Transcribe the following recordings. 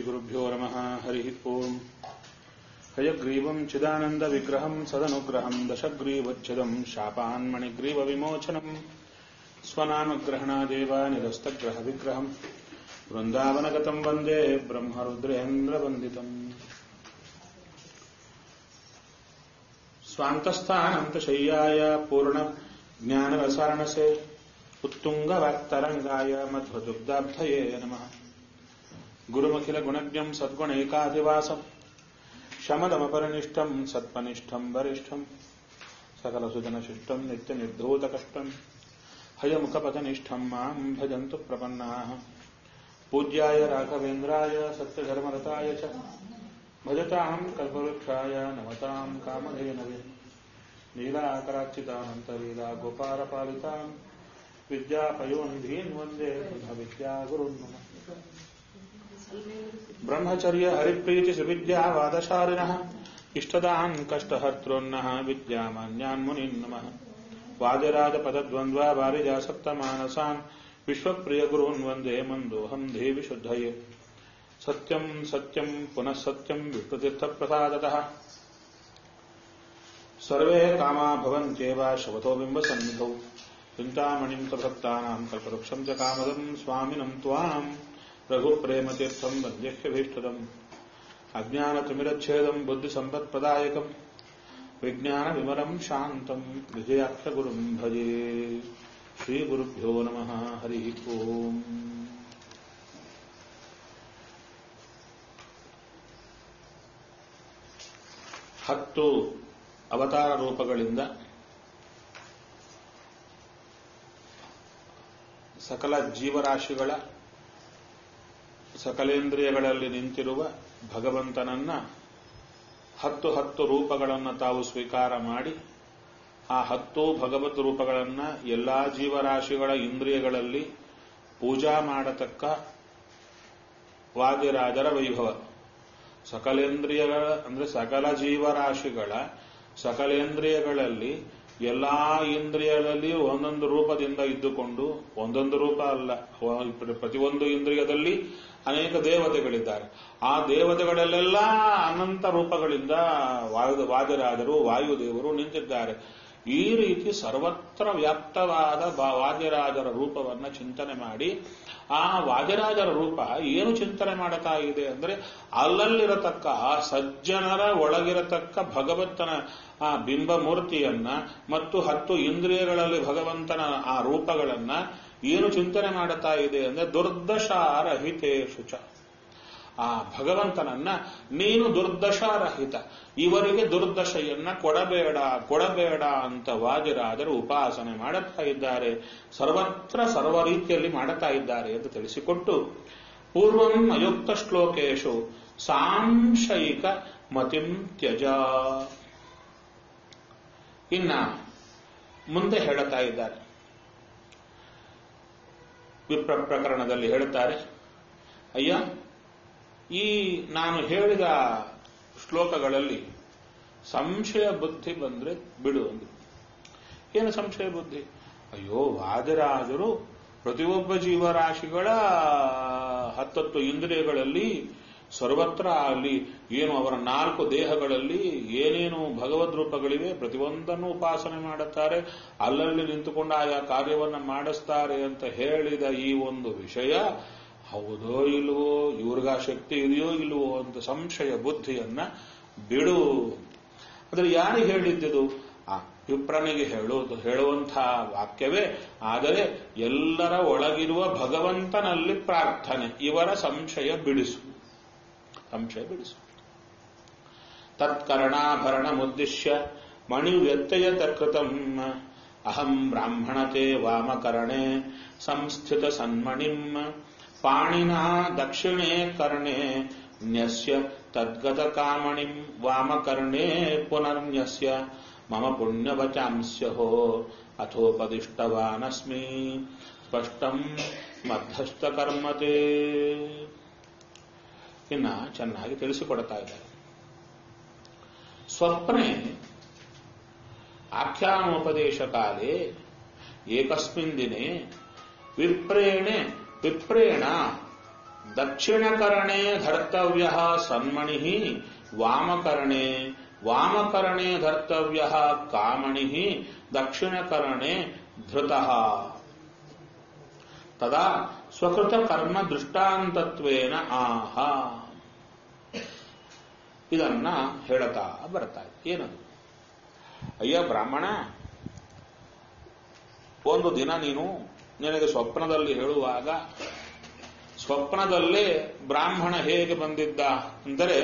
श्रीगुरुभ्यो नमः हरिः ओम् हयग्रीवम् चिदानन्दविग्रहम् सदनुग्रहम् दशग्रीवच्छिदम् शापान्मणिग्रीवविमोचनम् स्वनामग्रहणादेव निरस्तग्रहविग्रहम् वृन्दावनगतम् वन्दे ब्रह्मरुद्रेन्द्रवन्दितम् स्वान्तस्थानन्तशय्याय पूर्णज्ञानरसारणसे उत्तुङ्गवाक्तरङ्गाय मध्वदुग्धाब्धये नमः गुरुमखिलगुणज्ञम् सद्गुणैकाधिवासम् शमदमपरनिष्ठम् सत्पनिष्ठम् वरिष्ठम् सकलसुजनशिष्टम् नित्यनिर्धूतकष्टम् हयमुखपथनिष्ठम् माम् भजन्तु प्रपन्नाः पूज्याय राघवेन्द्राय सत्यधर्मरताय च भजताम् कल्पवृक्षाय नमताम् कामधेनवे नीलाकरार्चितानन्तलीला गोपालपालिताम् विद्यापयोनिधीन् वन्दे बुधविद्यागुरुन् नमः ब्रह्मचर्य हरिप्रीति सुविद्यावादशालिनः इष्टदान् कष्टहर्तॄन्नः विद्यामान्यान् मुनीन् नमः वादिराजपदद्वन्द्वा वारिजासक्तमानसान् विश्वप्रियगुरून् वन्दे मन्दोऽहम् देवि शुद्धये सत्यम् सत्यम् पुनः सत्यम् विष्णुतीर्थप्रसादतः सर्वे कामा भवन्त्येव शवतो बिम्बसन्निधौ चिन्तामणिम् प्रभक्तानाम् कल्पवृक्षम् च कामदम् स्वामिनम् त्वाम् रघुप्रेमतीर्थम् वन्द्यह्यभीष्टदम् अज्ञानतिमिरच्छेदम् बुद्धिसम्पत्प्रदायकम् विज्ञानविमलम् शान्तम् विजयाक्षगुरुम् भजे श्रीगुरुभ्यो नमः हरिः ओम् ಹತ್ತು ಅವತಾರ ರೂಪಗಳಿಂದ ಸಕಲ ಜೀವರಾಶಿಗಳ ಸಕಲೇಂದ್ರಿಯಗಳಲ್ಲಿ ನಿಂತಿರುವ ಭಗವಂತನನ್ನ ಹತ್ತು ಹತ್ತು ರೂಪಗಳನ್ನು ತಾವು ಸ್ವೀಕಾರ ಮಾಡಿ ಆ ಹತ್ತು ಭಗವತ್ ರೂಪಗಳನ್ನ ಎಲ್ಲಾ ಜೀವರಾಶಿಗಳ ಇಂದ್ರಿಯಗಳಲ್ಲಿ ಪೂಜಾ ಮಾಡತಕ್ಕ ವಾದಿರಾಜರ ವೈಭವ ಸಕಲೇಂದ್ರಿಯಗಳ ಅಂದ್ರೆ ಸಕಲ ಜೀವರಾಶಿಗಳ ಸಕಲೇಂದ್ರಿಯಗಳಲ್ಲಿ ಎಲ್ಲಾ ಇಂದ್ರಿಯಗಳಲ್ಲಿ ಒಂದೊಂದು ರೂಪದಿಂದ ಇದ್ದುಕೊಂಡು ಒಂದೊಂದು ರೂಪ ಅಲ್ಲ ಪ್ರತಿಯೊಂದು ಇಂದ್ರಿಯದಲ್ಲಿ ಅನೇಕ ದೇವತೆಗಳಿದ್ದಾರೆ ಆ ದೇವತೆಗಳಲ್ಲೆಲ್ಲ ಅನಂತ ರೂಪಗಳಿಂದ ವಾದಿರಾಜರು ವಾಯುದೇವರು ನಿಂತಿದ್ದಾರೆ ಈ ರೀತಿ ಸರ್ವತ್ರ ವ್ಯಾಪ್ತವಾದ ವಾದ್ಯರಾಜರ ರೂಪವನ್ನ ಚಿಂತನೆ ಮಾಡಿ ಆ ವಾದ್ಯರಾಜರ ರೂಪ ಏನು ಚಿಂತನೆ ಮಾಡುತ್ತಾ ಇದೆ ಅಂದ್ರೆ ಅಲ್ಲಲ್ಲಿರತಕ್ಕ ಆ ಸಜ್ಜನರ ಒಳಗಿರತಕ್ಕ ಭಗವಂತನ ಆ ಬಿಂಬ ಮೂರ್ತಿಯನ್ನ ಮತ್ತು ಹತ್ತು ಇಂದ್ರಿಯಗಳಲ್ಲಿ ಭಗವಂತನ ಆ ರೂಪಗಳನ್ನ ಏನು ಚಿಂತನೆ ಮಾಡುತ್ತಾ ಇದೆ ಅಂದ್ರೆ ದುರ್ದಶಾರಹಿತೇಶು ಚ ಆ ಭಗವಂತನನ್ನ ನೀನು ದುರ್ದಶಾರಹಿತ ಇವರಿಗೆ ದುರ್ದಶೆಯನ್ನ ಕೊಡಬೇಡ ಕೊಡಬೇಡ ಅಂತ ವಾದಿರಾದರು ಉಪಾಸನೆ ಮಾಡುತ್ತಾ ಇದ್ದಾರೆ ಸರ್ವತ್ರ ಸರ್ವ ರೀತಿಯಲ್ಲಿ ಮಾಡುತ್ತಾ ಇದ್ದಾರೆ ಎಂದು ತಿಳಿಸಿಕೊಟ್ಟು ಪೂರ್ವಂ ಅಯುಕ್ತ ಶ್ಲೋಕೇಶು ಸಾಂಶಯಿಕ ಮತಿಂ ತ್ಯಜ ಇನ್ನ ಮುಂದೆ ಹೇಳುತ್ತಾ ಇದ್ದಾರೆ ವಿಪ್ರ ಪ್ರಕರಣದಲ್ಲಿ ಹೇಳುತ್ತಾರೆ ಅಯ್ಯ ಈ ನಾನು ಹೇಳಿದ ಶ್ಲೋಕಗಳಲ್ಲಿ ಸಂಶಯ ಬುದ್ಧಿ ಬಂದ್ರೆ ಬಿಡು ಅಂದು ಏನು ಸಂಶಯ ಬುದ್ಧಿ ಅಯ್ಯೋ ವಾದರಾಜರು ಪ್ರತಿಯೊಬ್ಬ ಜೀವರಾಶಿಗಳ ಹತ್ತತ್ತು ಇಂದ್ರಿಯಗಳಲ್ಲಿ ಸರ್ವತ್ರ ಅಲ್ಲಿ ಏನು ಅವರ ನಾಲ್ಕು ದೇಹಗಳಲ್ಲಿ ಏನೇನು ಭಗವದ್ ರೂಪಗಳಿವೆ ಪ್ರತಿಯೊಂದನ್ನು ಉಪಾಸನೆ ಮಾಡುತ್ತಾರೆ ಅಲ್ಲಲ್ಲಿ ನಿಂತುಕೊಂಡು ಆಯಾ ಕಾರ್ಯವನ್ನ ಮಾಡಿಸ್ತಾರೆ ಅಂತ ಹೇಳಿದ ಈ ಒಂದು ವಿಷಯ ಹೌದೋ ಇಲ್ವೋ ಇವ್ರಿಗ ಶಕ್ತಿ ಇದೆಯೋ ಇಲ್ವೋ ಅಂತ ಸಂಶಯ ಬುದ್ಧಿಯನ್ನ ಬಿಡು ಅಂದ್ರೆ ಯಾರಿಗೆ ಹೇಳಿದ್ದಿದು ಆ ವಿಪ್ರನಿಗೆ ಹೇಳೋದು ಹೇಳುವಂತಹ ವಾಕ್ಯವೇ ಆದರೆ ಎಲ್ಲರ ಒಳಗಿರುವ ಭಗವಂತನಲ್ಲಿ ಪ್ರಾರ್ಥನೆ ಇವರ ಸಂಶಯ ಬಿಡಿಸು ಸಂಶಯ ಬಿಡಿಸು ತತ್ಕರಣಾಭರಣ ಮುದ್ದಿಶ್ಯ ಮಣಿ ವ್ಯತ್ಯಯತ ಕೃತಂ ಅಹಂ ಬ್ರಾಹ್ಮಣತೆ ವಾಮಕರಣೆ ಸಂಸ್ಥಿತ ಸನ್ಮಣಿಂ ಪಾಣಿನಾ ದಕ್ಷಿಣೇ ಕರ್ಣೆ ನ್ಯಸ್ಯ ತದ್ಗತ ಕಾಮಣಿಂ ವಾಮಕರ್ಣೆ ಪುನರ್ನ್ಯಸ್ಯ ಮಮ ಪುಣ್ಯವಚಾಂಸ್ಯಹೋ ಅಥೋಪದಿಷ್ಟವಾನಸ್ಮಿ ಸ್ಪಷ್ಟಂ ಮಧ್ಯಸ್ಥಕರ್ಮತೆ ಇನ್ನ ಚೆನ್ನಾಗಿ ತಿಳಿಸಿಕೊಡ್ತಾ ಇದ್ದಾರೆ ಸ್ವಪ್ನೆ ಆಖ್ಯಾನೋಪದೇಶ ಕಾಲೇ ಏಕಸ್ಮಿನ್ ದಿನೇ ವಿಪ್ರೇಣೆ ವಿಪ್ರೇಣ ದಕ್ಷಿಣಕರಣೆ ಧರ್ತವ್ಯ ಸನ್ಮಣಿ ವಾಮಕರಣೆ ವಾಮಕರಣೆ ಧರ್ತವ್ಯ ಕಾಮಣಿ ದಕ್ಷಿಣಕರಣೆ ಧೃತ ತದಾ ಸ್ವಕೃತ ಕರ್ಮ ದೃಷ್ಟಾಂತತ್ವೇನ ಆಹ ಇದನ್ನ ಹೇಳುತ್ತಾ ಬರ್ತಾ ಇದೆ ಏನದು ಅಯ್ಯ ಬ್ರಾಹ್ಮಣ ಒಂದು ದಿನ ನೀನು ನಿನಗೆ ಸ್ವಪ್ನದಲ್ಲಿ ಹೇಳುವಾಗ ಸ್ವಪ್ನದಲ್ಲೇ ಬ್ರಾಹ್ಮಣ ಹೇಗೆ ಬಂದಿದ್ದ ಅಂದರೆ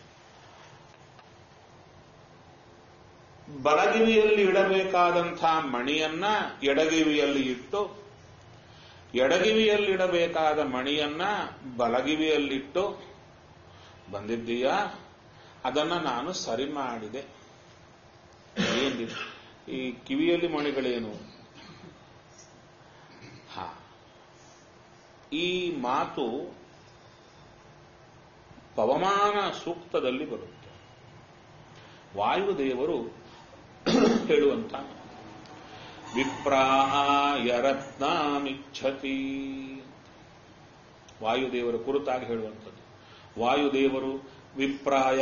ಬಲಗಿವಿಯಲ್ಲಿ ಇಡಬೇಕಾದಂಥ ಮಣಿಯನ್ನ ಎಡಗಿವಿಯಲ್ಲಿ ಇಟ್ಟು ಎಡಗಿವಿಯಲ್ಲಿ ಇಡಬೇಕಾದ ಮಣಿಯನ್ನ ಬಲಗಿವಿಯಲ್ಲಿಟ್ಟು ಬಂದಿದ್ದೀಯಾ ಅದನ್ನ ನಾನು ಸರಿ ಮಾಡಿದೆ ಏನಿದೆ ಈ ಕಿವಿಯಲ್ಲಿ ಮಣಿಗಳೇನು ಹಾ ಈ ಮಾತು ಪವಮಾನ ಸೂಕ್ತದಲ್ಲಿ ಬರುತ್ತೆ ವಾಯುದೇವರು ಹೇಳುವಂತ ವಿಪ್ರಾಯ ರತ್ನಾಮಿಚ್ಛತಿ ವಾಯುದೇವರ ಕುರಿತಾಗಿ ಹೇಳುವಂಥದ್ದು ವಾಯುದೇವರು ವಿಪ್ರಾಯ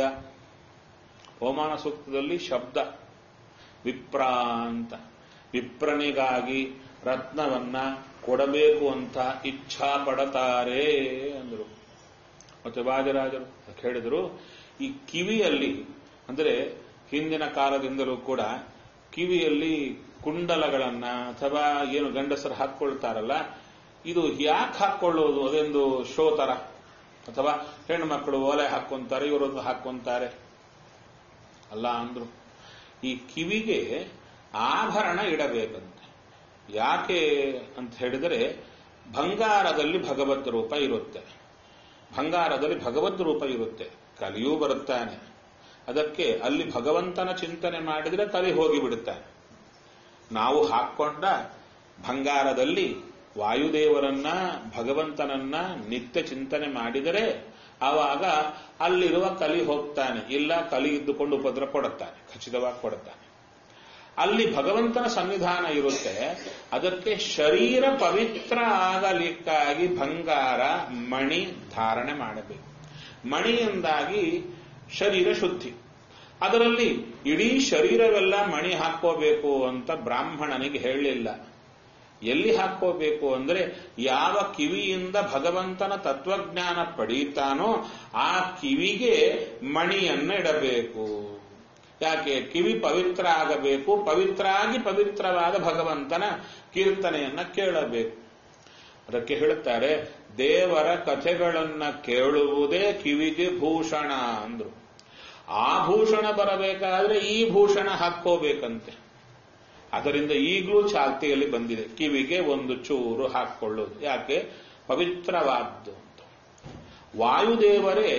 ಪವಮಾನ ಸೂಕ್ತದಲ್ಲಿ ಶಬ್ದ ವಿಪ್ರ ಅಂತ ವಿಪ್ರನಿಗಾಗಿ ರತ್ನವನ್ನ ಕೊಡಬೇಕು ಅಂತ ಇಚ್ಛಾ ಪಡತಾರೆ ಅಂದರು ಮತ್ತೆ ವಾಜರಾಜರು ಹೇಳಿದರು ಈ ಕಿವಿಯಲ್ಲಿ ಅಂದರೆ ಹಿಂದಿನ ಕಾಲದಿಂದಲೂ ಕೂಡ ಕಿವಿಯಲ್ಲಿ ಕುಂಡಲಗಳನ್ನ ಅಥವಾ ಏನು ಗಂಡಸರು ಹಾಕ್ಕೊಳ್ತಾರಲ್ಲ ಇದು ಯಾಕೆ ಹಾಕ್ಕೊಳ್ಳೋದು ಅದೊಂದು ಶೋ ತರ ಅಥವಾ ಹೆಣ್ಣು ಮಕ್ಕಳು ಓಲೆ ಹಾಕ್ಕೊಂತಾರೆ ಇವರೊಂದು ಹಾಕ್ಕೊಂತಾರೆ ಅಲ್ಲ ಅಂದ್ರು ಈ ಕಿವಿಗೆ ಆಭರಣ ಇಡಬೇಕಂತೆ ಯಾಕೆ ಅಂತ ಹೇಳಿದರೆ ಬಂಗಾರದಲ್ಲಿ ಭಗವದ್ ರೂಪ ಇರುತ್ತೆ ಬಂಗಾರದಲ್ಲಿ ಭಗವದ್ ರೂಪ ಇರುತ್ತೆ ಕಲಿಯೂ ಬರುತ್ತಾನೆ ಅದಕ್ಕೆ ಅಲ್ಲಿ ಭಗವಂತನ ಚಿಂತನೆ ಮಾಡಿದರೆ ಕಲಿ ಹೋಗಿಬಿಡುತ್ತಾನೆ ನಾವು ಹಾಕೊಂಡ ಬಂಗಾರದಲ್ಲಿ ವಾಯುದೇವರನ್ನ ಭಗವಂತನನ್ನ ನಿತ್ಯ ಚಿಂತನೆ ಮಾಡಿದರೆ ಆವಾಗ ಅಲ್ಲಿರುವ ಕಲಿ ಹೋಗ್ತಾನೆ ಇಲ್ಲ ಕಲಿ ಇದ್ದುಕೊಂಡು ಉಪದ್ರ ಕೊಡುತ್ತಾನೆ ಖಚಿತವಾಗಿ ಕೊಡುತ್ತಾನೆ ಅಲ್ಲಿ ಭಗವಂತನ ಸನ್ನಿಧಾನ ಇರುತ್ತೆ ಅದಕ್ಕೆ ಶರೀರ ಪವಿತ್ರ ಆಗಲಿಕ್ಕಾಗಿ ಬಂಗಾರ ಮಣಿ ಧಾರಣೆ ಮಾಡಬೇಕು ಮಣಿಯಿಂದಾಗಿ ಶರೀರ ಶುದ್ಧಿ ಅದರಲ್ಲಿ ಇಡೀ ಶರೀರವೆಲ್ಲ ಮಣಿ ಹಾಕೋಬೇಕು ಅಂತ ಬ್ರಾಹ್ಮಣನಿಗೆ ಹೇಳಲಿಲ್ಲ ಎಲ್ಲಿ ಹಾಕೋಬೇಕು ಅಂದ್ರೆ ಯಾವ ಕಿವಿಯಿಂದ ಭಗವಂತನ ತತ್ವಜ್ಞಾನ ಪಡೀತಾನೋ ಆ ಕಿವಿಗೆ ಮಣಿಯನ್ನ ಇಡಬೇಕು ಯಾಕೆ ಕಿವಿ ಪವಿತ್ರ ಆಗಬೇಕು ಪವಿತ್ರ ಆಗಿ ಪವಿತ್ರವಾದ ಭಗವಂತನ ಕೀರ್ತನೆಯನ್ನ ಕೇಳಬೇಕು ಅದಕ್ಕೆ ಹೇಳುತ್ತಾರೆ ದೇವರ ಕಥೆಗಳನ್ನ ಕೇಳುವುದೇ ಕಿವಿಗೆ ಭೂಷಣ ಅಂದ್ರು ಆ ಭೂಷಣ ಬರಬೇಕಾದ್ರೆ ಈ ಭೂಷಣ ಹಾಕೋಬೇಕಂತೆ ಅದರಿಂದ ಈಗಲೂ ಚಾಲ್ತಿಯಲ್ಲಿ ಬಂದಿದೆ ಕಿವಿಗೆ ಒಂದು ಚೂರು ಹಾಕೊಳ್ಳೋದು ಯಾಕೆ ಪವಿತ್ರವಾದ್ದು ಅಂತ ವಾಯುದೇವರೇ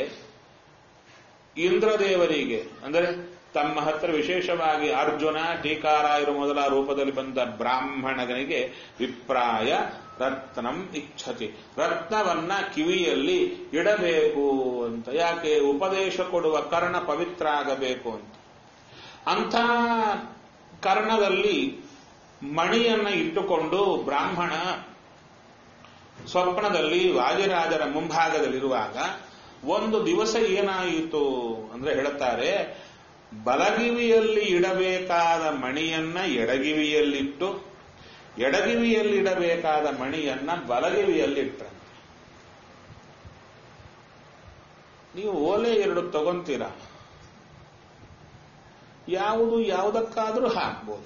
ಇಂದ್ರದೇವರಿಗೆ ಅಂದರೆ ತಮ್ಮ ಹತ್ರ ವಿಶೇಷವಾಗಿ ಅರ್ಜುನ ಟೀಕಾರಾಯರು ಮೊದಲ ರೂಪದಲ್ಲಿ ಬಂದ ಬ್ರಾಹ್ಮಣನಿಗೆ ವಿಪ್ರಾಯ ರತ್ನಂ ಇಚ್ಛತಿ ರತ್ನವನ್ನ ಕಿವಿಯಲ್ಲಿ ಇಡಬೇಕು ಅಂತ ಯಾಕೆ ಉಪದೇಶ ಕೊಡುವ ಕರ್ಣ ಪವಿತ್ರ ಆಗಬೇಕು ಅಂತ ಅಂಥ ಕರ್ಣದಲ್ಲಿ ಮಣಿಯನ್ನ ಇಟ್ಟುಕೊಂಡು ಬ್ರಾಹ್ಮಣ ಸ್ವಪ್ನದಲ್ಲಿ ವಾಜಿರಾಜರ ಮುಂಭಾಗದಲ್ಲಿರುವಾಗ ಒಂದು ದಿವಸ ಏನಾಯಿತು ಅಂದ್ರೆ ಹೇಳುತ್ತಾರೆ ಬಲಗಿವಿಯಲ್ಲಿ ಇಡಬೇಕಾದ ಮಣಿಯನ್ನ ಎಡಗಿವಿಯಲ್ಲಿಟ್ಟು ಎಡಗಿವಿಯಲ್ಲಿ ಇಡಬೇಕಾದ ಮಣಿಯನ್ನ ಬಲಗಿವಿಯಲ್ಲಿಟ್ಟರಂತೆ ನೀವು ಓಲೆ ಎರಡು ತಗೊಂತೀರಾ ಯಾವುದು ಯಾವುದಕ್ಕಾದರೂ ಹಾಕ್ಬೋದು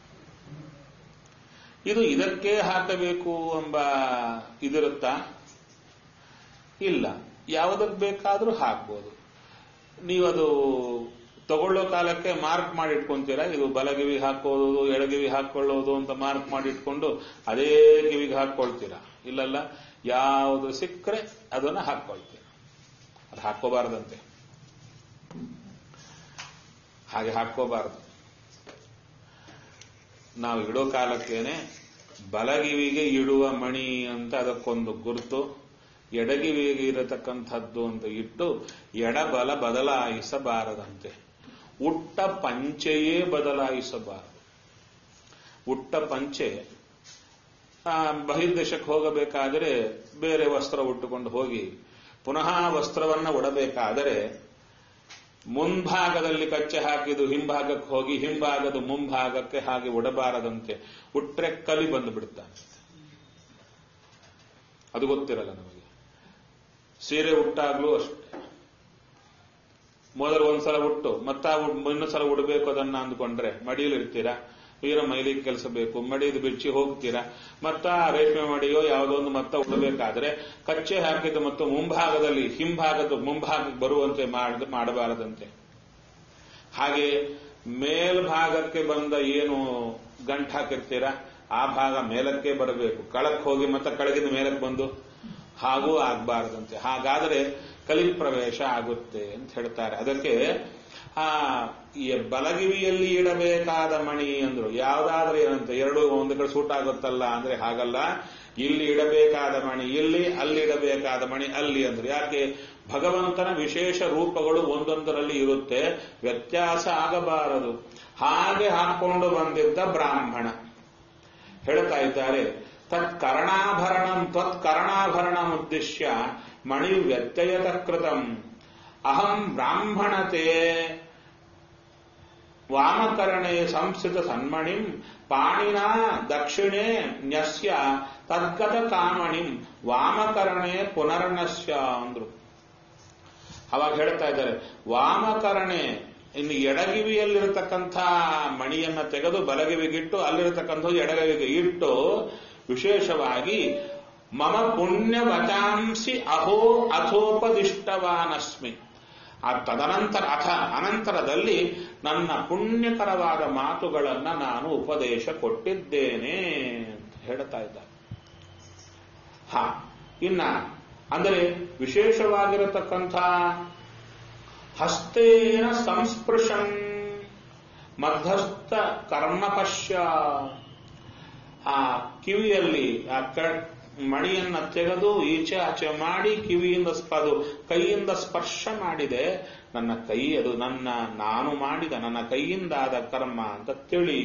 ಇದು ಇದಕ್ಕೆ ಹಾಕಬೇಕು ಎಂಬ ಇದಿರುತ್ತಾ ಇಲ್ಲ ಯಾವುದಕ್ಕೆ ಬೇಕಾದರೂ ಹಾಕ್ಬೋದು ನೀವದು ತಗೊಳ್ಳೋ ಕಾಲಕ್ಕೆ ಮಾರ್ಕ್ ಮಾಡಿ ಇಟ್ಕೊಂತೀರಾ ಇದು ಬಲಗಿವಿ ಹಾಕೋದು ಎಡಗಿವಿ ಹಾಕೊಳ್ಳೋದು ಅಂತ ಮಾರ್ಕ್ ಮಾಡಿ ಇಟ್ಕೊಂಡು ಅದೇ ಕಿವಿಗೆ ಹಾಕೊಳ್ತೀರಾ ಇಲ್ಲಲ್ಲ ಯಾವುದು ಸಿಕ್ಕರೆ ಅದನ್ನ ಹಾಕೊಳ್ತೀರಾ ಅದು ಹಾಕೋಬಾರ್ದಂತೆ ಹಾಗೆ ಹಾಕೋಬಾರದು ನಾವು ಇಡೋ ಕಾಲಕ್ಕೇನೆ ಬಲಗಿವಿಗೆ ಇಡುವ ಮಣಿ ಅಂತ ಅದಕ್ಕೊಂದು ಗುರುತು ಎಡಗಿವಿಗೆ ಇರತಕ್ಕಂಥದ್ದು ಅಂತ ಇಟ್ಟು ಎಡಬಲ ಬದಲಾಯಿಸಬಾರದಂತೆ ಉಟ್ಟ ಪಂಚೆಯೇ ಬದಲಾಯಿಸಬಾರದು ಉಟ್ಟ ಪಂಚೆ ಬಹಿರ್ದೇಶಕ್ಕೆ ಹೋಗಬೇಕಾದರೆ ಬೇರೆ ವಸ್ತ್ರ ಉಟ್ಟುಕೊಂಡು ಹೋಗಿ ಪುನಃ ವಸ್ತ್ರವನ್ನ ಉಡಬೇಕಾದರೆ ಮುಂಭಾಗದಲ್ಲಿ ಕಚ್ಚೆ ಹಾಕಿದು ಹಿಂಭಾಗಕ್ಕೆ ಹೋಗಿ ಹಿಂಭಾಗದ ಮುಂಭಾಗಕ್ಕೆ ಹಾಗೆ ಉಡಬಾರದಂತೆ ಉಟ್ರೆ ಕಲಿ ಬಂದು ಬಿಡುತ್ತಾನೆ ಅದು ಗೊತ್ತಿರಲ್ಲ ನಮಗೆ ಸೀರೆ ಉಟ್ಟಾಗ್ಲೂ ಅಷ್ಟೇ ಮೊದಲು ಒಂದ್ಸಲ ಉಟ್ಟು ಮತ್ತ ಇನ್ನೊಂದು ಸಲ ಉಡಬೇಕು ಅದನ್ನ ಅಂದ್ಕೊಂಡ್ರೆ ಮಡಿಯಲ್ಲಿ ಇರ್ತೀರಾ ಏನೋ ಮೈಲಿಗೆ ಕೆಲಸ ಬೇಕು ಮಡಿದು ಬಿಚ್ಚಿ ಹೋಗ್ತೀರಾ ಮತ್ತ ರೇಷ್ಮೆ ಮಡಿಯೋ ಯಾವುದೋ ಒಂದು ಮತ್ತ ಉಡಬೇಕಾದ್ರೆ ಕಚ್ಚೆ ಹಾಕಿದ್ದು ಮತ್ತು ಮುಂಭಾಗದಲ್ಲಿ ಹಿಂಭಾಗದ ಮುಂಭಾಗಕ್ಕೆ ಬರುವಂತೆ ಮಾಡ ಮಾಡಬಾರದಂತೆ ಹಾಗೆ ಮೇಲ್ಭಾಗಕ್ಕೆ ಬಂದ ಏನು ಗಂಟು ಹಾಕಿರ್ತೀರಾ ಆ ಭಾಗ ಮೇಲಕ್ಕೆ ಬರಬೇಕು ಕಳಕ್ ಹೋಗಿ ಮತ್ತೆ ಕೆಳಗಿನ ಮೇಲಕ್ಕೆ ಬಂದು ಹಾಗೂ ಆಗ್ಬಾರದಂತೆ ಹಾಗಾದರೆ ಕಲಿ ಪ್ರವೇಶ ಆಗುತ್ತೆ ಅಂತ ಹೇಳ್ತಾರೆ ಅದಕ್ಕೆ ಆ ಈ ಬಲಗಿವಿಯಲ್ಲಿ ಇಡಬೇಕಾದ ಮಣಿ ಅಂದ್ರು ಯಾವ್ದಾದ್ರೆ ಏನಂತ ಎರಡು ಒಂದು ಕಡೆ ಸೂಟ್ ಆಗುತ್ತಲ್ಲ ಅಂದ್ರೆ ಹಾಗಲ್ಲ ಇಲ್ಲಿ ಇಡಬೇಕಾದ ಮಣಿ ಇಲ್ಲಿ ಅಲ್ಲಿ ಇಡಬೇಕಾದ ಮಣಿ ಅಲ್ಲಿ ಅಂದ್ರು ಯಾಕೆ ಭಗವಂತನ ವಿಶೇಷ ರೂಪಗಳು ಒಂದೊಂದರಲ್ಲಿ ಇರುತ್ತೆ ವ್ಯತ್ಯಾಸ ಆಗಬಾರದು ಹಾಗೆ ಹಾಕೊಂಡು ಬಂದಿದ್ದ ಬ್ರಾಹ್ಮಣ ಹೇಳ್ತಾ ಇದ್ದಾರೆ ತತ್ಕರ್ಣಾಭರಣಂ ತ್ವತ್ಕರ್ಣಾಭರಣಂ ಉದ್ದೇಶ್ಯ ಮಣಿ ವ್ಯತ್ಯಯತ ಕೃತಂ ಅಹಂ ಬ್ರಾಹ್ಮಣತೆ ವಾಮಕರಣೆ ಸಂಸ್ಥಿತ ಸನ್ಮಣಿಂ ಪಾಣಿನ ದಕ್ಷಿಣೆ ನ್ಯಸ್ಯ ತದ್ಗತ ಕಾಮಣಿಂ ವಾಮಕರಣೆ ಪುನರ್ನಸ್ಯ ಅಂದ್ರು ಅವಾಗ ಹೇಳ್ತಾ ಇದ್ದಾರೆ ವಾಮಕರಣೆ ಇನ್ನು ಎಡಗಿವಿಯಲ್ಲಿರತಕ್ಕಂಥ ಮಣಿಯನ್ನ ತೆಗೆದು ಬಲಗಿವಿಗಿಟ್ಟು ಅಲ್ಲಿರತಕ್ಕಂಥ ಎಡಗವಿಗೆ ಇಟ್ಟು ವಿಶೇಷವಾಗಿ ಮಮ ಪುಣ್ಯ ವಚಾಂಸಿ ಅಹೋ ಅಥೋಪದಿಷ್ಟವಾನಸ್ಮಿ ಆ ತದನಂತರ ಅಥ ಅನಂತರದಲ್ಲಿ ನನ್ನ ಪುಣ್ಯಕರವಾದ ಮಾತುಗಳನ್ನ ನಾನು ಉಪದೇಶ ಕೊಟ್ಟಿದ್ದೇನೆ ಅಂತ ಹೇಳ್ತಾ ಇದ್ದಾರೆ ಹಾ ಇನ್ನ ಅಂದರೆ ವಿಶೇಷವಾಗಿರತಕ್ಕಂಥ ಹಸ್ತೇನ ಸಂಸ್ಪೃಶನ್ ಮಧ್ಯಸ್ಥ ಕರ್ಮಪಶ್ಯ ಆ ಕಿವಿಯಲ್ಲಿ ಆ ಮಣಿಯನ್ನ ತೆಗೆದು ಈಚೆ ಆಚೆ ಮಾಡಿ ಕಿವಿಯಿಂದ ಅದು ಕೈಯಿಂದ ಸ್ಪರ್ಶ ಮಾಡಿದೆ ನನ್ನ ಕೈ ಅದು ನನ್ನ ನಾನು ಮಾಡಿದ ನನ್ನ ಕೈಯಿಂದಾದ ಕರ್ಮ ಅಂತ ತಿಳಿ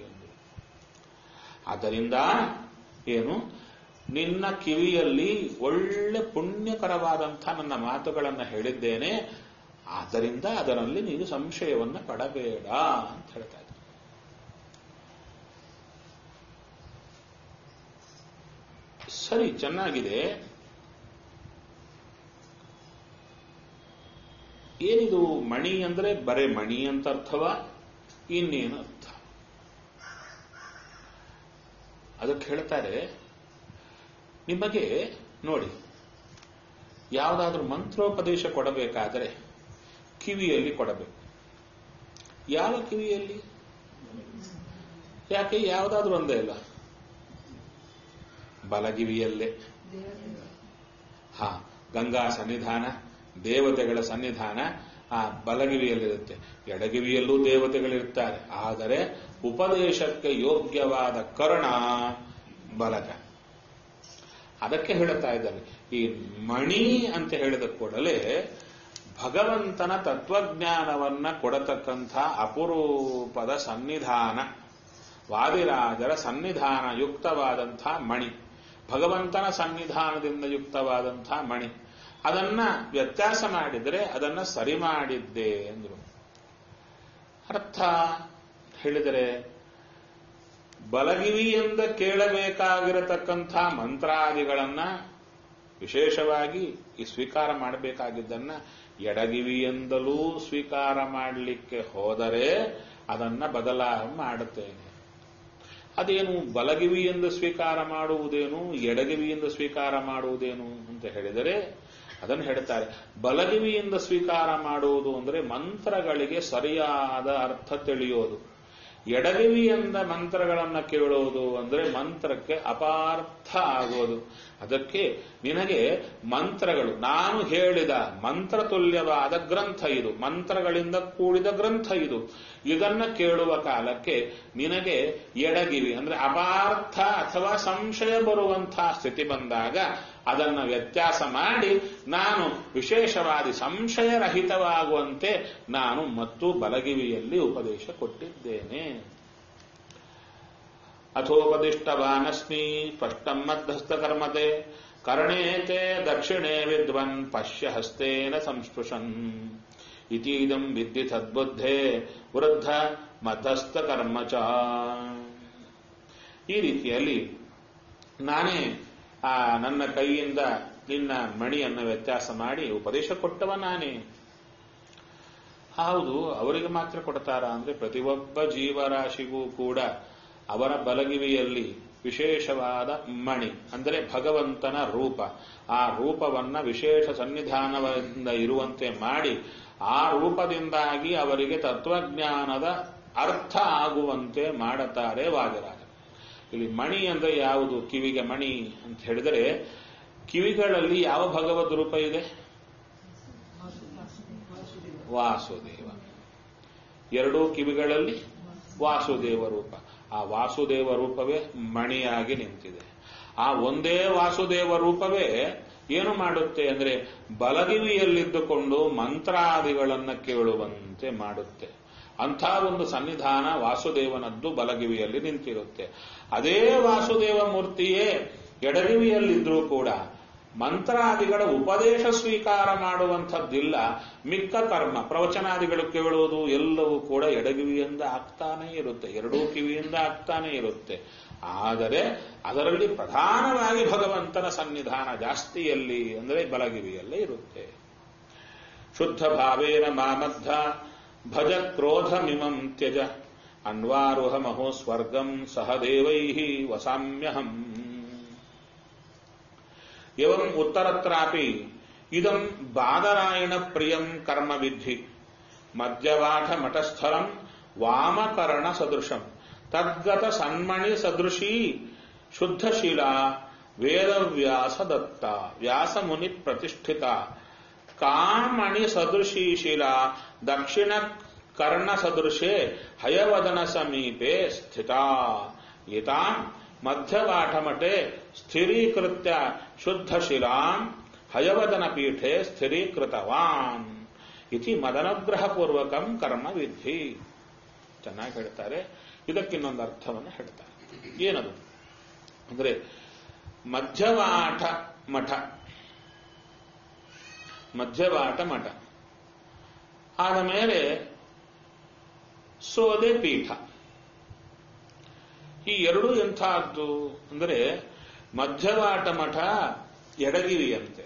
ಆದ್ದರಿಂದ ಏನು ನಿನ್ನ ಕಿವಿಯಲ್ಲಿ ಒಳ್ಳೆ ಪುಣ್ಯಕರವಾದಂಥ ನನ್ನ ಮಾತುಗಳನ್ನು ಹೇಳಿದ್ದೇನೆ ಆದ್ದರಿಂದ ಅದರಲ್ಲಿ ನೀನು ಸಂಶಯವನ್ನ ಪಡಬೇಡ ಅಂತ ಹೇಳ್ತಾ ಇದ್ದ ಸರಿ ಚೆನ್ನಾಗಿದೆ ಏನಿದು ಮಣಿ ಅಂದ್ರೆ ಬರೇ ಮಣಿ ಅಂತ ಅರ್ಥವ ಇನ್ನೇನು ಅರ್ಥ ಅದಕ್ಕೆ ಹೇಳ್ತಾರೆ ನಿಮಗೆ ನೋಡಿ ಯಾವುದಾದ್ರೂ ಮಂತ್ರೋಪದೇಶ ಕೊಡಬೇಕಾದರೆ ಕಿವಿಯಲ್ಲಿ ಕೊಡಬೇಕು ಯಾವ ಕಿವಿಯಲ್ಲಿ ಯಾಕೆ ಯಾವುದಾದ್ರೂ ಒಂದೇ ಇಲ್ಲ ಬಲಗಿವಿಯಲ್ಲೇ ಹಾ ಗಂಗಾ ಸನ್ನಿಧಾನ ದೇವತೆಗಳ ಸನ್ನಿಧಾನ ಆ ಬಲಗಿವಿಯಲ್ಲಿರುತ್ತೆ ಎಡಗಿವಿಯಲ್ಲೂ ದೇವತೆಗಳಿರ್ತಾರೆ ಆದರೆ ಉಪದೇಶಕ್ಕೆ ಯೋಗ್ಯವಾದ ಕರ್ಣ ಬಲಗ ಅದಕ್ಕೆ ಹೇಳುತ್ತಾ ಇದ್ದಾರೆ ಈ ಮಣಿ ಅಂತ ಹೇಳಿದ ಕೂಡಲೇ ಭಗವಂತನ ತತ್ವಜ್ಞಾನವನ್ನ ಕೊಡತಕ್ಕಂಥ ಅಪರೂಪದ ಸನ್ನಿಧಾನ ವಾದಿರಾಜರ ಸನ್ನಿಧಾನ ಯುಕ್ತವಾದಂಥ ಮಣಿ ಭಗವಂತನ ಸನ್ನಿಧಾನದಿಂದ ಯುಕ್ತವಾದಂಥ ಮಣಿ ಅದನ್ನ ವ್ಯತ್ಯಾಸ ಮಾಡಿದರೆ ಅದನ್ನ ಸರಿ ಮಾಡಿದ್ದೆ ಅಂದ್ರು ಅರ್ಥ ಹೇಳಿದರೆ ಬಲಗಿವಿಯಿಂದ ಕೇಳಬೇಕಾಗಿರತಕ್ಕಂಥ ಮಂತ್ರಾದಿಗಳನ್ನ ವಿಶೇಷವಾಗಿ ಈ ಸ್ವೀಕಾರ ಮಾಡಬೇಕಾಗಿದ್ದನ್ನ ಎಡಗಿವಿಯಿಂದಲೂ ಸ್ವೀಕಾರ ಮಾಡಲಿಕ್ಕೆ ಹೋದರೆ ಅದನ್ನ ಬದಲಾವಣೆ ಮಾಡುತ್ತೇನೆ ಅದೇನು ಬಲಗಿವಿಯಿಂದ ಸ್ವೀಕಾರ ಮಾಡುವುದೇನು ಎಡಗಿವಿಯಿಂದ ಸ್ವೀಕಾರ ಮಾಡುವುದೇನು ಅಂತ ಹೇಳಿದರೆ ಅದನ್ನು ಹೇಳ್ತಾರೆ ಬಲಗಿವಿಯಿಂದ ಸ್ವೀಕಾರ ಮಾಡುವುದು ಅಂದರೆ ಮಂತ್ರಗಳಿಗೆ ಸರಿಯಾದ ಅರ್ಥ ತಿಳಿಯೋದು ಎಡಗಿವಿಯಿಂದ ಮಂತ್ರಗಳನ್ನು ಕೇಳೋದು ಅಂದರೆ ಮಂತ್ರಕ್ಕೆ ಅಪಾರ್ಥ ಆಗೋದು ಅದಕ್ಕೆ ನಿನಗೆ ಮಂತ್ರಗಳು ನಾನು ಹೇಳಿದ ಮಂತ್ರ ತುಲ್ಯವಾದ ಗ್ರಂಥ ಇದು ಮಂತ್ರಗಳಿಂದ ಕೂಡಿದ ಗ್ರಂಥ ಇದು ಇದನ್ನ ಕೇಳುವ ಕಾಲಕ್ಕೆ ನಿನಗೆ ಎಡಗಿವಿ ಅಂದ್ರೆ ಅಪಾರ್ಥ ಅಥವಾ ಸಂಶಯ ಬರುವಂತಹ ಸ್ಥಿತಿ ಬಂದಾಗ ಅದನ್ನ ವ್ಯತ್ಯಾಸ ಮಾಡಿ ನಾನು ವಿಶೇಷವಾದಿ ಸಂಶಯರಹಿತವಾಗುವಂತೆ ನಾನು ಮತ್ತು ಬಲಗಿವಿಯಲ್ಲಿ ಉಪದೇಶ ಕೊಟ್ಟಿದ್ದೇನೆ ಅಥೋಪದಿಷ್ಟವಾನಸ್ಮಿ ಸ್ಪಷ್ಟಂ ಮಧ್ಯಸ್ಥ ಕರ್ಮತೆ ಕರ್ಣೇತೆ ದಕ್ಷಿಣೆ ವಿದ್ವನ್ ಪಶ್ಯ ಹಸ್ತೇನ ಸಂಸ್ಪೃಶನ್ ಇತೀದಂ ವಿದ್ಯು ತದ್ಬುದ್ಧೆ ವೃದ್ಧ ಮಧ್ಯಸ್ಥ ಕರ್ಮಚ ಈ ರೀತಿಯಲ್ಲಿ ನಾನೇ ಆ ನನ್ನ ಕೈಯಿಂದ ನಿನ್ನ ಮಣಿಯನ್ನು ವ್ಯತ್ಯಾಸ ಮಾಡಿ ಉಪದೇಶ ಕೊಟ್ಟವ ನಾನೇ ಹೌದು ಅವರಿಗೆ ಮಾತ್ರ ಕೊಡ್ತಾರ ಅಂದ್ರೆ ಪ್ರತಿಯೊಬ್ಬ ಜೀವರಾಶಿಗೂ ಕೂಡ ಅವರ ಬಲಗಿವಿಯಲ್ಲಿ ವಿಶೇಷವಾದ ಮಣಿ ಅಂದರೆ ಭಗವಂತನ ರೂಪ ಆ ರೂಪವನ್ನ ವಿಶೇಷ ಸನ್ನಿಧಾನದಿಂದ ಇರುವಂತೆ ಮಾಡಿ ಆ ರೂಪದಿಂದಾಗಿ ಅವರಿಗೆ ತತ್ವಜ್ಞಾನದ ಅರ್ಥ ಆಗುವಂತೆ ಮಾಡುತ್ತಾರೆ ವಾದಿರಾಜ ಇಲ್ಲಿ ಮಣಿ ಅಂದ್ರೆ ಯಾವುದು ಕಿವಿಗೆ ಮಣಿ ಅಂತ ಹೇಳಿದರೆ ಕಿವಿಗಳಲ್ಲಿ ಯಾವ ಭಗವದ್ ರೂಪ ಇದೆ ವಾಸುದೇವ ಎರಡೂ ಕಿವಿಗಳಲ್ಲಿ ವಾಸುದೇವ ರೂಪ ಆ ವಾಸುದೇವ ರೂಪವೇ ಮಣಿಯಾಗಿ ನಿಂತಿದೆ ಆ ಒಂದೇ ವಾಸುದೇವ ರೂಪವೇ ಏನು ಮಾಡುತ್ತೆ ಅಂದ್ರೆ ಬಲಗಿವಿಯಲ್ಲಿದ್ದುಕೊಂಡು ಮಂತ್ರಾದಿಗಳನ್ನ ಕೇಳುವಂತೆ ಮಾಡುತ್ತೆ ಅಂಥ ಒಂದು ಸನ್ನಿಧಾನ ವಾಸುದೇವನದ್ದು ಬಲಗಿವಿಯಲ್ಲಿ ನಿಂತಿರುತ್ತೆ ಅದೇ ವಾಸುದೇವ ಮೂರ್ತಿಯೇ ಎಡಗಿವಿಯಲ್ಲಿದ್ರೂ ಕೂಡ ಮಂತ್ರಾದಿಗಳ ಉಪದೇಶ ಸ್ವೀಕಾರ ಮಾಡುವಂಥದ್ದಿಲ್ಲ ಮಿಕ್ಕ ಕರ್ಮ ಪ್ರವಚನಾದಿಗಳು ಕೇಳುವುದು ಎಲ್ಲವೂ ಕೂಡ ಎಡಗಿವಿಯಿಂದ ಆಗ್ತಾನೇ ಇರುತ್ತೆ ಎರಡೂ ಕಿವಿಯಿಂದ ಆಗ್ತಾನೇ ಇರುತ್ತೆ ಆದರೆ ಅದರಲ್ಲಿ ಪ್ರಧಾನವಾಗಿ ಭಗವಂತನ ಸನ್ನಿಧಾನ ಜಾಸ್ತಿಯಲ್ಲಿ ಅಂದರೆ ಬಲಗಿವಿಯಲ್ಲೇ ಇರುತ್ತೆ ಶುದ್ಧ ಭಾವೇನ ಮಾಮದ್ಧ ಭಜ ಕ್ರೋಧಮಿಮಂ ತ್ಯಜ ಅನ್ವಾರುಹ ಮಹೋ ಸ್ವರ್ಗಂ ಸಹ ದೇವೈ ವಸಾಮ್ಯಹಂ एवं उत्तरत्रापि इदं बादरायण प्रियं कर्म विद्धि मध्यवाठ मठस्थलं वामकर्ण सदृशं तद्गत सन्मणि सदृशी शुद्धशीला वेदव्यास दत्ता व्यासमुनि प्रतिष्ठिता कामणि सदृशी शिला दक्षिण कर्ण सदृशे हयवदन समीपे स्थिता एतां ಮಧ್ಯವಾಠಮಠೆ ಸ್ಥಿರೀಕೃತ್ಯ ಶುದ್ಧ ಶಿಲಾಂ ಹಯವದನ ಪೀಠೆ ಸ್ಥಿರೀಕೃತವಾನ್ ಇತಿ ಮದನಗ್ರಹ ಪೂರ್ವಕಂ ಕರ್ಮ ವಿಧಿ ಚೆನ್ನಾಗಿ ಹೇಳ್ತಾರೆ ಇದಕ್ಕಿನ್ನೊಂದು ಅರ್ಥವನ್ನು ಹೇಳ್ತಾರೆ ಏನದು ಅಂದ್ರೆ ಮಧ್ಯವಾಠ ಮಠ ಮಧ್ಯವಾಟ ಮಠ ಆದ ಮೇಲೆ ಸೋದೆ ಪೀಠ ಈ ಎರಡೂ ಎಂಥದ್ದು ಅಂದರೆ ಮಧ್ಯವಾಟ ಮಠ ಎಡಗಿವಿಯಂತೆ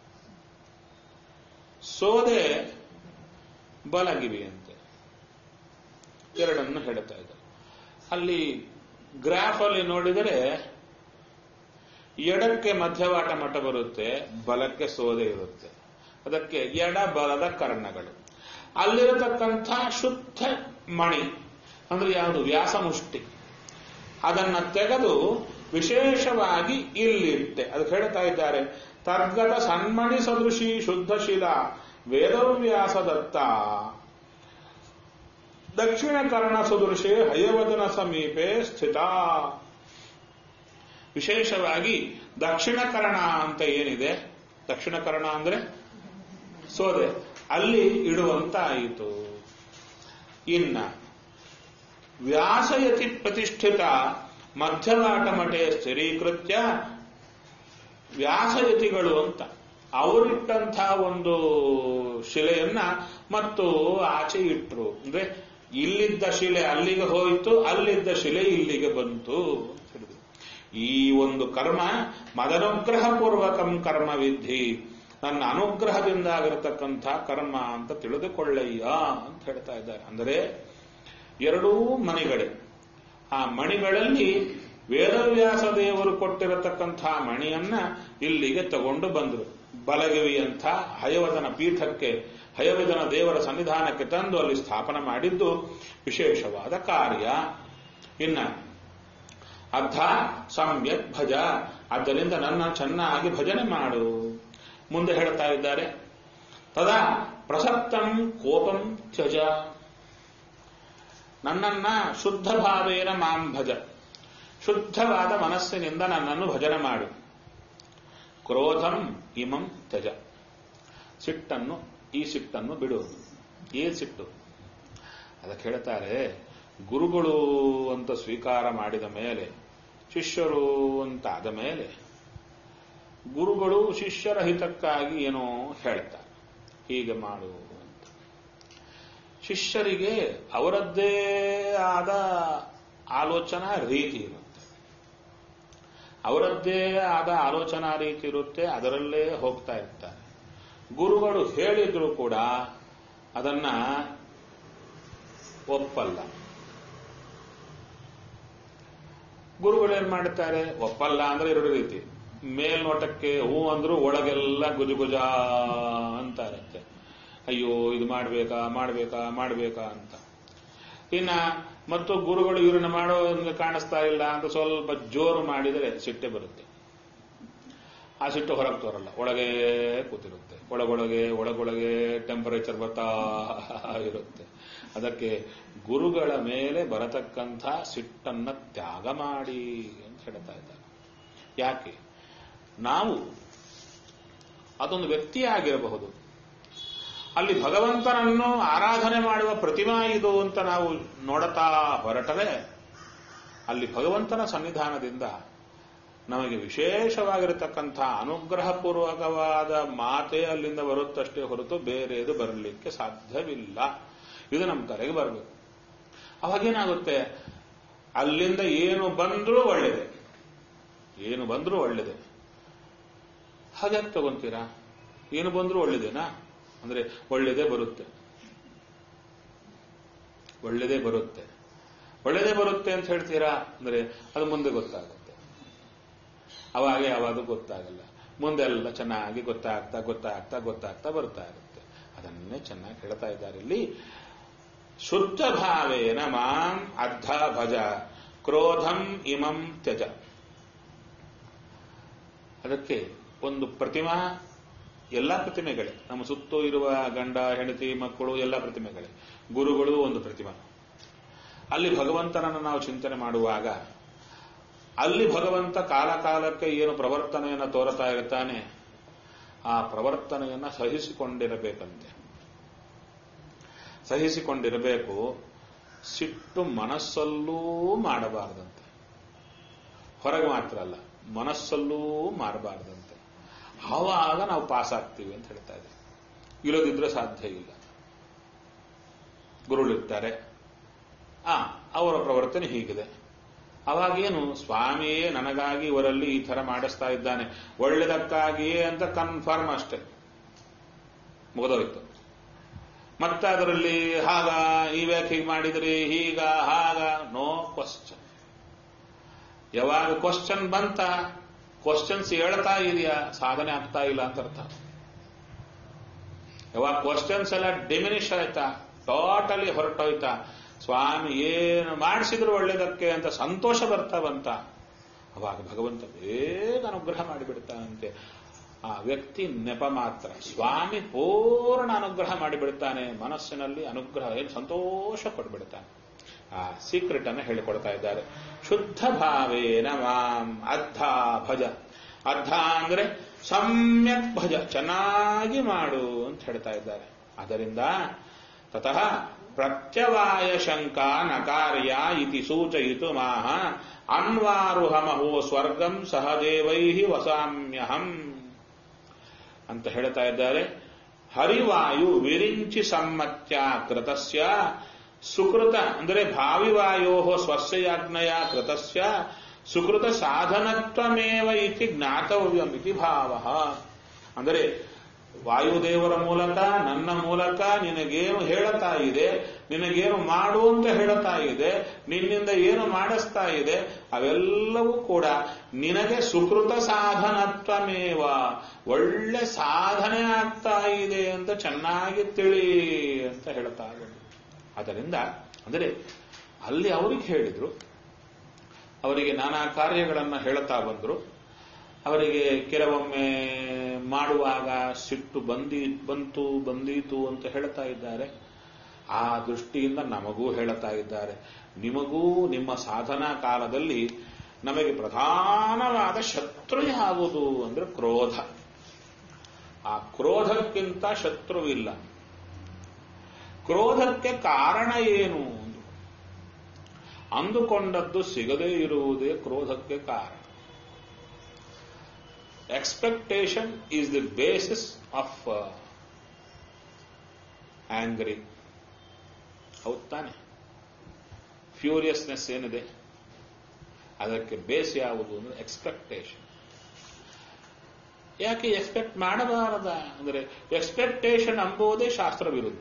ಸೋದೆ ಬಲಗಿವಿಯಂತೆ ಎರಡನ್ನು ಹೇಳ್ತಾ ಇದ್ದಾರೆ ಅಲ್ಲಿ ಗ್ರಾಫ್ ಅಲ್ಲಿ ನೋಡಿದರೆ ಎಡಕ್ಕೆ ಮಧ್ಯವಾಟ ಮಠ ಬರುತ್ತೆ ಬಲಕ್ಕೆ ಸೋದೆ ಇರುತ್ತೆ ಅದಕ್ಕೆ ಎಡ ಬಲದ ಕರ್ಣಗಳು ಅಲ್ಲಿರತಕ್ಕಂಥ ಶುದ್ಧ ಮಣಿ ಅಂದ್ರೆ ಯಾವುದು ವ್ಯಾಸಮುಷ್ಟಿ ಅದನ್ನ ತೆಗೆದು ವಿಶೇಷವಾಗಿ ಇಲ್ಲಿಟ್ಟೆ ಅದು ಹೇಳ್ತಾ ಇದ್ದಾರೆ ತರ್ಗತ ಸನ್ಮಣಿ ಸದೃಶಿ ಶುದ್ಧಶೀಲ ವೇದವ್ಯಾಸ ದತ್ತ ದಕ್ಷಿಣ ಕರ್ಣ ಸದೃಶೆ ಹಯವದನ ಸಮೀಪೆ ಸ್ಥಿತ ವಿಶೇಷವಾಗಿ ದಕ್ಷಿಣ ಕರ್ಣ ಅಂತ ಏನಿದೆ ದಕ್ಷಿಣ ಕರ್ಣ ಅಂದ್ರೆ ಸೋದೆ ಅಲ್ಲಿ ಇಡುವಂತಾಯಿತು ಇನ್ನ ವ್ಯಾಸಯತಿ ಪ್ರತಿಷ್ಠಿತ ಮಧ್ಯವಾಟ ಮಠೆ ಸ್ಥಿರೀಕೃತ್ಯ ವ್ಯಾಸಯತಿಗಳು ಅಂತ ಅವರಿಟ್ಟಂತಹ ಒಂದು ಶಿಲೆಯನ್ನ ಮತ್ತು ಆಚೆ ಇಟ್ರು ಅಂದ್ರೆ ಇಲ್ಲಿದ್ದ ಶಿಲೆ ಅಲ್ಲಿಗೆ ಹೋಯಿತು ಅಲ್ಲಿದ್ದ ಶಿಲೆ ಇಲ್ಲಿಗೆ ಬಂತು ಅಂತ ಹೇಳಿದ್ರು ಈ ಒಂದು ಕರ್ಮ ಮದನುಗ್ರಹ ಪೂರ್ವಕಂ ಕರ್ಮ ವಿಧಿ ನನ್ನ ಅನುಗ್ರಹದಿಂದ ಆಗಿರತಕ್ಕಂಥ ಕರ್ಮ ಅಂತ ತಿಳಿದುಕೊಳ್ಳಯ್ಯ ಅಂತ ಹೇಳ್ತಾ ಇದ್ದಾರೆ ಅಂದರೆ ಎರಡೂ ಮಣಿಗಳೇ ಆ ಮಣಿಗಳಲ್ಲಿ ವೇದವ್ಯಾಸ ದೇವರು ಕೊಟ್ಟಿರತಕ್ಕಂಥ ಮಣಿಯನ್ನ ಇಲ್ಲಿಗೆ ತಗೊಂಡು ಬಂದರು ಬಲಗಿವಿಯಂಥ ಹಯವದನ ಪೀಠಕ್ಕೆ ಹಯವದನ ದೇವರ ಸನ್ನಿಧಾನಕ್ಕೆ ತಂದು ಅಲ್ಲಿ ಸ್ಥಾಪನ ಮಾಡಿದ್ದು ವಿಶೇಷವಾದ ಕಾರ್ಯ ಇನ್ನ ಅರ್ಥ ಸಮ್ಯಕ್ ಭಜ ಆದ್ದರಿಂದ ನನ್ನ ಚೆನ್ನಾಗಿ ಭಜನೆ ಮಾಡು ಮುಂದೆ ಹೇಳ್ತಾ ಇದ್ದಾರೆ ತದಾ ಪ್ರಸಕ್ತಂ ಕೋಪಂ ತ್ಯಜ ನನ್ನನ್ನ ಶುದ್ಧ ಭಾವೇನ ಮಾಂ ಭಜ ಶುದ್ಧವಾದ ಮನಸ್ಸಿನಿಂದ ನನ್ನನ್ನು ಭಜನೆ ಮಾಡು ಕ್ರೋಧಂ ಇಮಂ ತ್ಯಜ ಸಿಟ್ಟನ್ನು ಈ ಸಿಟ್ಟನ್ನು ಬಿಡು ಈ ಸಿಟ್ಟು ಅದಕ್ಕೆ ಹೇಳ್ತಾರೆ ಗುರುಗಳು ಅಂತ ಸ್ವೀಕಾರ ಮಾಡಿದ ಮೇಲೆ ಶಿಷ್ಯರು ಅಂತ ಆದ ಮೇಲೆ ಗುರುಗಳು ಶಿಷ್ಯರ ಹಿತಕ್ಕಾಗಿ ಏನೋ ಹೇಳ್ತಾರೆ ಹೀಗೆ ಮಾಡು ಅಂತ ಶಿಷ್ಯರಿಗೆ ಅವರದ್ದೇ ಆದ ಆಲೋಚನಾ ರೀತಿ ಇರುತ್ತೆ ಅವರದ್ದೇ ಆದ ಆಲೋಚನಾ ರೀತಿ ಇರುತ್ತೆ ಅದರಲ್ಲೇ ಹೋಗ್ತಾ ಇರ್ತಾರೆ ಗುರುಗಳು ಹೇಳಿದ್ರು ಕೂಡ ಅದನ್ನ ಒಪ್ಪಲ್ಲ ಗುರುಗಳು ಏನ್ ಮಾಡ್ತಾರೆ ಒಪ್ಪಲ್ಲ ಅಂದ್ರೆ ಎರಡು ರೀತಿ ಮೇಲ್ನೋಟಕ್ಕೆ ಹೂ ಅಂದ್ರು ಒಳಗೆಲ್ಲ ಗುಜುಗುಜ ಅಂತ ಇರುತ್ತೆ ಅಯ್ಯೋ ಇದು ಮಾಡ್ಬೇಕಾ ಮಾಡ್ಬೇಕಾ ಮಾಡ್ಬೇಕಾ ಅಂತ ಇನ್ನ ಮತ್ತು ಗುರುಗಳು ಇವ್ರನ್ನ ಮಾಡೋ ಕಾಣಿಸ್ತಾ ಇಲ್ಲ ಅಂತ ಸ್ವಲ್ಪ ಜೋರು ಮಾಡಿದರೆ ಸಿಟ್ಟೆ ಬರುತ್ತೆ ಆ ಸಿಟ್ಟು ಹೊರಗೆ ತೋರಲ್ಲ ಒಳಗೆ ಕೂತಿರುತ್ತೆ ಒಳಗೊಳಗೆ ಒಳಗೊಳಗೆ ಟೆಂಪರೇಚರ್ ಬರ್ತಾ ಇರುತ್ತೆ ಅದಕ್ಕೆ ಗುರುಗಳ ಮೇಲೆ ಬರತಕ್ಕಂಥ ಸಿಟ್ಟನ್ನ ತ್ಯಾಗ ಮಾಡಿ ಅಂತ ಹೇಳ್ತಾ ಇದ್ದಾರೆ ಯಾಕೆ ನಾವು ಅದೊಂದು ವ್ಯಕ್ತಿಯಾಗಿರಬಹುದು ಅಲ್ಲಿ ಭಗವಂತನನ್ನು ಆರಾಧನೆ ಮಾಡುವ ಪ್ರತಿಮಾ ಇದು ಅಂತ ನಾವು ನೋಡುತ್ತಾ ಹೊರಟರೆ ಅಲ್ಲಿ ಭಗವಂತನ ಸನ್ನಿಧಾನದಿಂದ ನಮಗೆ ವಿಶೇಷವಾಗಿರತಕ್ಕಂಥ ಅನುಗ್ರಹಪೂರ್ವಕವಾದ ಮಾತೆ ಅಲ್ಲಿಂದ ಬರುತ್ತಷ್ಟೇ ಹೊರತು ಬೇರೆದು ಬರಲಿಕ್ಕೆ ಸಾಧ್ಯವಿಲ್ಲ ಇದು ನಮ್ಮ ತಲೆಗೆ ಬರಬೇಕು ಅವಾಗೇನಾಗುತ್ತೆ ಅಲ್ಲಿಂದ ಏನು ಬಂದರೂ ಒಳ್ಳೆಯದೆ ಏನು ಬಂದರೂ ಒಳ್ಳೆಯದೆ ಹಾಗೆ ತಗೊಂತೀರಾ ಏನು ಬಂದರೂ ಒಳ್ಳೇದೇನಾ ಅಂದ್ರೆ ಒಳ್ಳೇದೇ ಬರುತ್ತೆ ಒಳ್ಳೇದೇ ಬರುತ್ತೆ ಒಳ್ಳೇದೇ ಬರುತ್ತೆ ಅಂತ ಹೇಳ್ತೀರಾ ಅಂದ್ರೆ ಅದು ಮುಂದೆ ಗೊತ್ತಾಗುತ್ತೆ ಅವಾಗೆ ಅವಾಗ ಗೊತ್ತಾಗಲ್ಲ ಮುಂದೆಲ್ಲ ಚೆನ್ನಾಗಿ ಗೊತ್ತಾಗ್ತಾ ಗೊತ್ತಾಗ್ತಾ ಗೊತ್ತಾಗ್ತಾ ಬರ್ತಾ ಇರುತ್ತೆ ಅದನ್ನೇ ಚೆನ್ನಾಗಿ ಹೇಳ್ತಾ ಇದ್ದಾರೆ ಇಲ್ಲಿ ಶುದ್ಧ ಭಾವೇನ ಮಾಂ ಅರ್ಧ ಭಜ ಕ್ರೋಧಂ ಇಮಂ ತ್ಯಜ ಅದಕ್ಕೆ ಒಂದು ಪ್ರತಿಮಾ ಎಲ್ಲ ಪ್ರತಿಮೆಗಳೇ ನಮ್ಮ ಸುತ್ತೂ ಇರುವ ಗಂಡ ಹೆಂಡತಿ ಮಕ್ಕಳು ಎಲ್ಲ ಪ್ರತಿಮೆಗಳೇ ಗುರುಗಳು ಒಂದು ಪ್ರತಿಮಾ ಅಲ್ಲಿ ಭಗವಂತನನ್ನು ನಾವು ಚಿಂತನೆ ಮಾಡುವಾಗ ಅಲ್ಲಿ ಭಗವಂತ ಕಾಲ ಕಾಲಕ್ಕೆ ಏನು ಪ್ರವರ್ತನೆಯನ್ನು ತೋರುತ್ತಾ ಇರ್ತಾನೆ ಆ ಪ್ರವರ್ತನೆಯನ್ನ ಸಹಿಸಿಕೊಂಡಿರಬೇಕಂತೆ ಸಹಿಸಿಕೊಂಡಿರಬೇಕು ಸಿಟ್ಟು ಮನಸ್ಸಲ್ಲೂ ಮಾಡಬಾರದಂತೆ ಹೊರಗೆ ಮಾತ್ರ ಅಲ್ಲ ಮನಸ್ಸಲ್ಲೂ ಮಾಡಬಾರದಂತೆ ಆವಾಗ ನಾವು ಪಾಸ್ ಆಗ್ತೀವಿ ಅಂತ ಹೇಳ್ತಾ ಇದ್ದೀವಿ ಇಲ್ಲದಿದ್ರೆ ಸಾಧ್ಯ ಇಲ್ಲ ಗುರುಳಿರ್ತಾರೆ ಆ ಅವರ ಪ್ರವರ್ತನೆ ಹೀಗಿದೆ ಅವಾಗೇನು ಸ್ವಾಮಿಯೇ ನನಗಾಗಿ ಇವರಲ್ಲಿ ಈ ತರ ಮಾಡಿಸ್ತಾ ಇದ್ದಾನೆ ಒಳ್ಳೆದಕ್ಕಾಗಿಯೇ ಅಂತ ಕನ್ಫರ್ಮ್ ಅಷ್ಟೇ ಮುಗಿದೋಯ್ತು ಮತ್ತೆ ಅದರಲ್ಲಿ ಹಾಗ ನೀವ್ಯಾಕೆ ಹೀಗೆ ಮಾಡಿದ್ರಿ ಹೀಗ ಹಾಗ ನೋ ಕ್ವಶನ್ ಯಾವಾಗ ಕ್ವಶನ್ ಬಂತ ಕ್ವಶನ್ಸ್ ಹೇಳ್ತಾ ಇದೆಯಾ ಸಾಧನೆ ಆಗ್ತಾ ಇಲ್ಲ ಅಂತ ಅರ್ಥ ಯಾವಾಗ ಕ್ವಶನ್ಸ್ ಎಲ್ಲ ಡಿಮಿನಿಷ್ ಆಯ್ತಾ ಟೋಟಲಿ ಹೊರಟೋಯ್ತಾ ಸ್ವಾಮಿ ಏನು ಮಾಡಿಸಿದ್ರು ಒಳ್ಳೇದಕ್ಕೆ ಅಂತ ಸಂತೋಷ ಬರ್ತಾ ಬಂತ ಅವಾಗ ಭಗವಂತ ಬೇಗ ಅನುಗ್ರಹ ಮಾಡಿಬಿಡ್ತಾನಂತೆ ಆ ವ್ಯಕ್ತಿ ನೆಪ ಮಾತ್ರ ಸ್ವಾಮಿ ಪೂರ್ಣ ಅನುಗ್ರಹ ಮಾಡಿಬಿಡ್ತಾನೆ ಮನಸ್ಸಿನಲ್ಲಿ ಅನುಗ್ರಹ ಏನು ಸಂತೋಷ ಕೊಟ್ಬಿಡ್ತಾನೆ ಆ ಸೀಕ್ರೆಟ್ ಅನ್ನು ಹೇಳಿಕೊಡ್ತಾ ಇದ್ದಾರೆ ಶುದ್ಧ ಭಾವೇನ ಮಾಂ ಅರ್ಧ ಭಜ ಅರ್ಧ ಅಂದ್ರೆ ಸಮ್ಯಕ್ ಭಜ ಚೆನ್ನಾಗಿ ಮಾಡು ಅಂತ ಹೇಳ್ತಾ ಇದ್ದಾರೆ ಅದರಿಂದ ತತಃ ಪ್ರತ್ಯವಾಯ ಶಂಕಾ ನಕಾರ್ಯ ಇತಿ ಸೂಚಯಿತು ಮಾಹ ಅನ್ವಾರುಹಮಹೋ ಸ್ವರ್ಗಂ ಸಹದೇವೈ ವಸಾಮ್ಯಹಂ ಅಂತ ಹೇಳ್ತಾ ಇದ್ದಾರೆ ಹರಿವಾಯು ವಿರಿಂಚಿ ಸಮ್ಮತ್ಯ ಕೃತಸ್ಯ ಸುಕೃತ ಅಂದರೆ ಭಾವಿವಾಯೋ ಸ್ವಸ್ಯಾಜ್ಞಯ ಕೃತಸ್ಯ ಸುಕೃತ ಸಾಧನತ್ವಮೇವ ಇತಿ ಜ್ಞಾತವ್ಯಂ ಇತಿ ಭಾವ ಅಂದರೆ ವಾಯುದೇವರ ಮೂಲಕ ನನ್ನ ಮೂಲಕ ನಿನಗೇನು ಹೇಳುತ್ತಾ ಇದೆ ನಿನಗೇನು ಮಾಡು ಅಂತ ಹೇಳುತ್ತಾ ಇದೆ ನಿನ್ನಿಂದ ಏನು ಮಾಡಿಸ್ತಾ ಇದೆ ಅವೆಲ್ಲವೂ ಕೂಡ ನಿನಗೆ ಸುಕೃತ ಸಾಧನತ್ವಮೇವ ಒಳ್ಳೆ ಸಾಧನೆ ಆಗ್ತಾ ಇದೆ ಅಂತ ಚೆನ್ನಾಗಿ ತಿಳಿ ಅಂತ ಹೇಳ್ತಾ ಇದ್ದಾರೆ ಅದರಿಂದ ಅಂದರೆ ಅಲ್ಲಿ ಅವರಿಗೆ ಹೇಳಿದ್ರು ಅವರಿಗೆ ನಾನಾ ಕಾರ್ಯಗಳನ್ನು ಹೇಳುತ್ತಾ ಬಂದರು ಅವರಿಗೆ ಕೆಲವೊಮ್ಮೆ ಮಾಡುವಾಗ ಸಿಟ್ಟು ಬಂದಿ ಬಂತು ಬಂದೀತು ಅಂತ ಹೇಳ್ತಾ ಇದ್ದಾರೆ ಆ ದೃಷ್ಟಿಯಿಂದ ನಮಗೂ ಹೇಳುತ್ತಾ ಇದ್ದಾರೆ ನಿಮಗೂ ನಿಮ್ಮ ಸಾಧನಾ ಕಾಲದಲ್ಲಿ ನಮಗೆ ಪ್ರಧಾನವಾದ ಶತ್ರು ಯಾವುದು ಅಂದ್ರೆ ಕ್ರೋಧ ಆ ಕ್ರೋಧಕ್ಕಿಂತ ಶತ್ರುವಿಲ್ಲ ಕ್ರೋಧಕ್ಕೆ ಕಾರಣ ಏನು ಅಂದುಕೊಂಡದ್ದು ಸಿಗದೇ ಇರುವುದೇ ಕ್ರೋಧಕ್ಕೆ ಕಾರಣ expectation is the basis of angry ಹೌದು ತಾನೆ ಫ್ಯೂರಿಯಸ್ನೆಸ್ ಏನಿದೆ ಅದಕ್ಕೆ ಬೇಸ್ ಯಾವುದು ಅಂದ್ರೆ ಎಕ್ಸ್ಪೆಕ್ಟೇಷನ್ ಯಾಕೆ ಎಕ್ಸ್ಪೆಕ್ಟ್ ಮಾಡಬಾರದ ಅಂದ್ರೆ ಎಕ್ಸ್ಪೆಕ್ಟೇಷನ್ ಅಂಬುವುದೇ ಶಾಸ್ತ್ರ ವಿರುದ್ಧ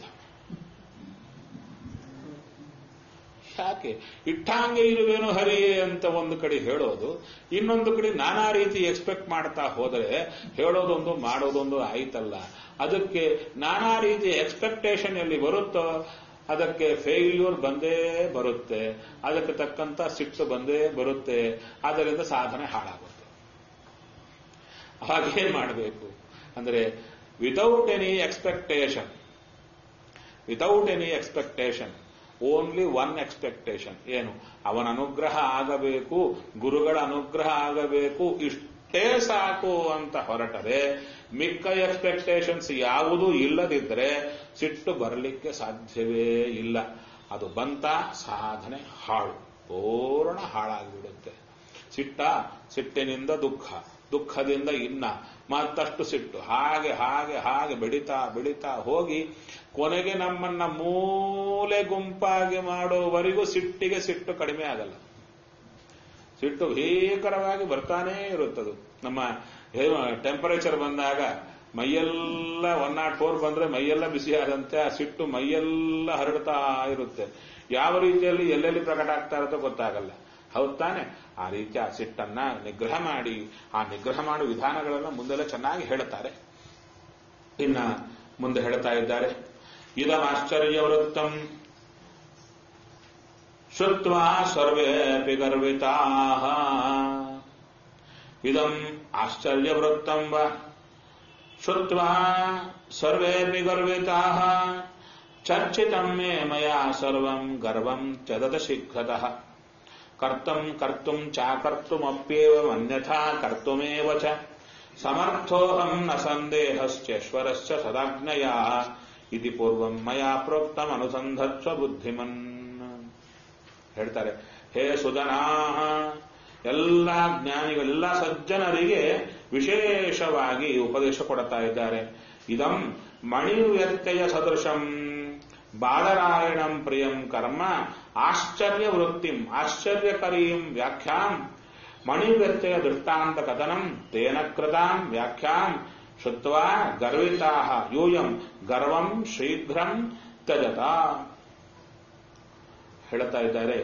ಯಾಕೆ ಇಟ್ಟಾಂಗೆ ಇರುವೇನು ಹರಿಯೇ ಅಂತ ಒಂದು ಕಡೆ ಹೇಳೋದು ಇನ್ನೊಂದು ಕಡೆ ನಾನಾ ರೀತಿ ಎಕ್ಸ್ಪೆಕ್ಟ್ ಮಾಡ್ತಾ ಹೋದರೆ ಹೇಳೋದೊಂದು ಮಾಡೋದೊಂದು ಆಯ್ತಲ್ಲ ಅದಕ್ಕೆ ನಾನಾ ರೀತಿ ಎಕ್ಸ್ಪೆಕ್ಟೇಷನ್ ಎಲ್ಲಿ ಬರುತ್ತೋ ಅದಕ್ಕೆ ಫೇಲ್ಯೂರ್ ಬಂದೇ ಬರುತ್ತೆ ಅದಕ್ಕೆ ತಕ್ಕಂತ ಸಿಟ್ಟು ಬಂದೇ ಬರುತ್ತೆ ಅದರಿಂದ ಸಾಧನೆ ಹಾಳಾಗುತ್ತೆ ಹಾಗೇನ್ ಮಾಡಬೇಕು ಅಂದ್ರೆ without any expectation without any expectation only one expectation ಏನು ಅವನ ಅನುಗ್ರಹ ಆಗಬೇಕು ಗುರುಗಳ ಅನುಗ್ರಹ ಆಗಬೇಕು ಇಷ್ಟೇ ಸಾಕು ಅಂತ ಹೊರಟರೆ ಮಿಕ್ಕ ಎಕ್ಸ್ಪೆಕ್ಟೇಷನ್ಸ್ ಯಾವುದೂ ಇಲ್ಲದಿದ್ದರೆ ಸಿಟ್ಟು ಬರಲಿಕ್ಕೆ ಸಾಧ್ಯವೇ ಇಲ್ಲ ಅದು ಬಂತ ಸಾಧನೆ ಹಾಳು ಪೂರ್ಣ ಹಾಳಾಗಿಬಿಡುತ್ತೆ ಸಿಟ್ಟ ಸಿಟ್ಟಿನಿಂದ ದುಃಖ ದುಃಖದಿಂದ ಇನ್ನ ಮತ್ತಷ್ಟು ಸಿಟ್ಟು ಹಾಗೆ ಹಾಗೆ ಹಾಗೆ ಬೆಳೀತಾ ಬೆಳೀತಾ ಹೋಗಿ ಕೊನೆಗೆ ನಮ್ಮನ್ನ ಮೂಲೆ ಗುಂಪಾಗಿ ಮಾಡೋವರೆಗೂ ಸಿಟ್ಟಿಗೆ ಸಿಟ್ಟು ಕಡಿಮೆ ಆಗಲ್ಲ ಸಿಟ್ಟು ಭೀಕರವಾಗಿ ಬರ್ತಾನೇ ಇರುತ್ತದು ನಮ್ಮ ಟೆಂಪರೇಚರ್ ಬಂದಾಗ ಮೈಯೆಲ್ಲ ಒನ್ ನಾಟ್ ಫೋರ್ ಬಂದ್ರೆ ಮೈಯೆಲ್ಲ ಬಿಸಿ ಆದಂತೆ ಆ ಸಿಟ್ಟು ಮೈಯೆಲ್ಲ ಹರಡ್ತಾ ಇರುತ್ತೆ ಯಾವ ರೀತಿಯಲ್ಲಿ ಎಲ್ಲೆಲ್ಲಿ ಪ್ರಕಟ ಆಗ್ತಾ ಇರುತ್ತೋ ಗೊತ್ತಾಗಲ್ಲ ಹೌದ್ ತಾನೆ ಆ ರೀತಿ ಆ ಸಿಟ್ಟನ್ನ ನಿಗ್ರಹ ಮಾಡಿ ಆ ನಿಗ್ರಹ ಮಾಡುವ ವಿಧಾನಗಳನ್ನ ಮುಂದೆಲ್ಲ ಚೆನ್ನಾಗಿ ಹೇಳುತ್ತಾರೆ ಇನ್ನ ಮುಂದೆ ಹೇಳ್ತಾ ಇದ್ದಾರೆ ಇದಮಾಶ್ಚರ್ಯ ವೃತ್ತಂ ಶ್ರುತ್ವಾ ಸರ್ವೇಪಿ ಗರ್ವಿತಾ ಇದಂ ಆಶ್ಚರ್ಯ ವೃತ್ತಂ ವ ಶ್ರುತ್ವಾ ಸರ್ವೇಪಿ ಗರ್ವಿತಾ ಚರ್ಚಿತಂ ಮೇ ಮಯಾ ಸರ್ವಂ ಗರ್ವಂ ಚದತ ಶೀಘ್ರತಃ ಕರ್ತಂ ಕರ್ತುಂ ಚಾಕರ್ತುಮಪ್ಯೇವ ಅನ್ಯಥಾ ಕರ್ತುಮೇವ ಚ ಸಮರ್ಥೋಹಂ ನ ಸಂದೇಹಶ್ಚೇಶ್ವರಶ್ಚ ಸದಾಜ್ಞಯ ಇತಿ ಪೂರ್ವಂ ಮಯಾ ಪ್ರೋಕ್ತಂ ಅನುಸಂಧತ್ವ ಬುದ್ಧಿಮನ್ ಹೇಳ್ತಾರೆ ಹೇ ಸುಜನಾ ಎಲ್ಲ ಜ್ಞಾನಿಗಳೆಲ್ಲ ಸಜ್ಜನರಿಗೆ ವಿಶೇಷವಾಗಿ ಉಪದೇಶ ಕೊಡ್ತಾ ಇದ್ದಾರೆ ಇದಂ ಮಣಿವ್ಯತ್ಯಯ ಸದೃಶಂ ಬಾದರಾಯಣಂ ಪ್ರಿಯಂ ಕರ್ಮ ಆಶ್ಚರ್ಯ ವೃತ್ತಿಂ ಆಶ್ಚರ್ಯಕರೀಂ ವ್ಯಾಖ್ಯಾಂ ಮಣಿವ್ಯತ್ಯಯ ದೃಷ್ಟಾಂತ ಕಥನಂ ತೇನ ಕೃತಾಂ ವ್ಯಾಖ್ಯಾಂ ಶುತ್ವಾ ಗರ್ವಿತಾ ಯೂಯಂ ಗರ್ವಂ ಶೀಘ್ರಂ ತ್ಯಜತ ಹೇಳ್ತಾ ಇದ್ದಾರೆ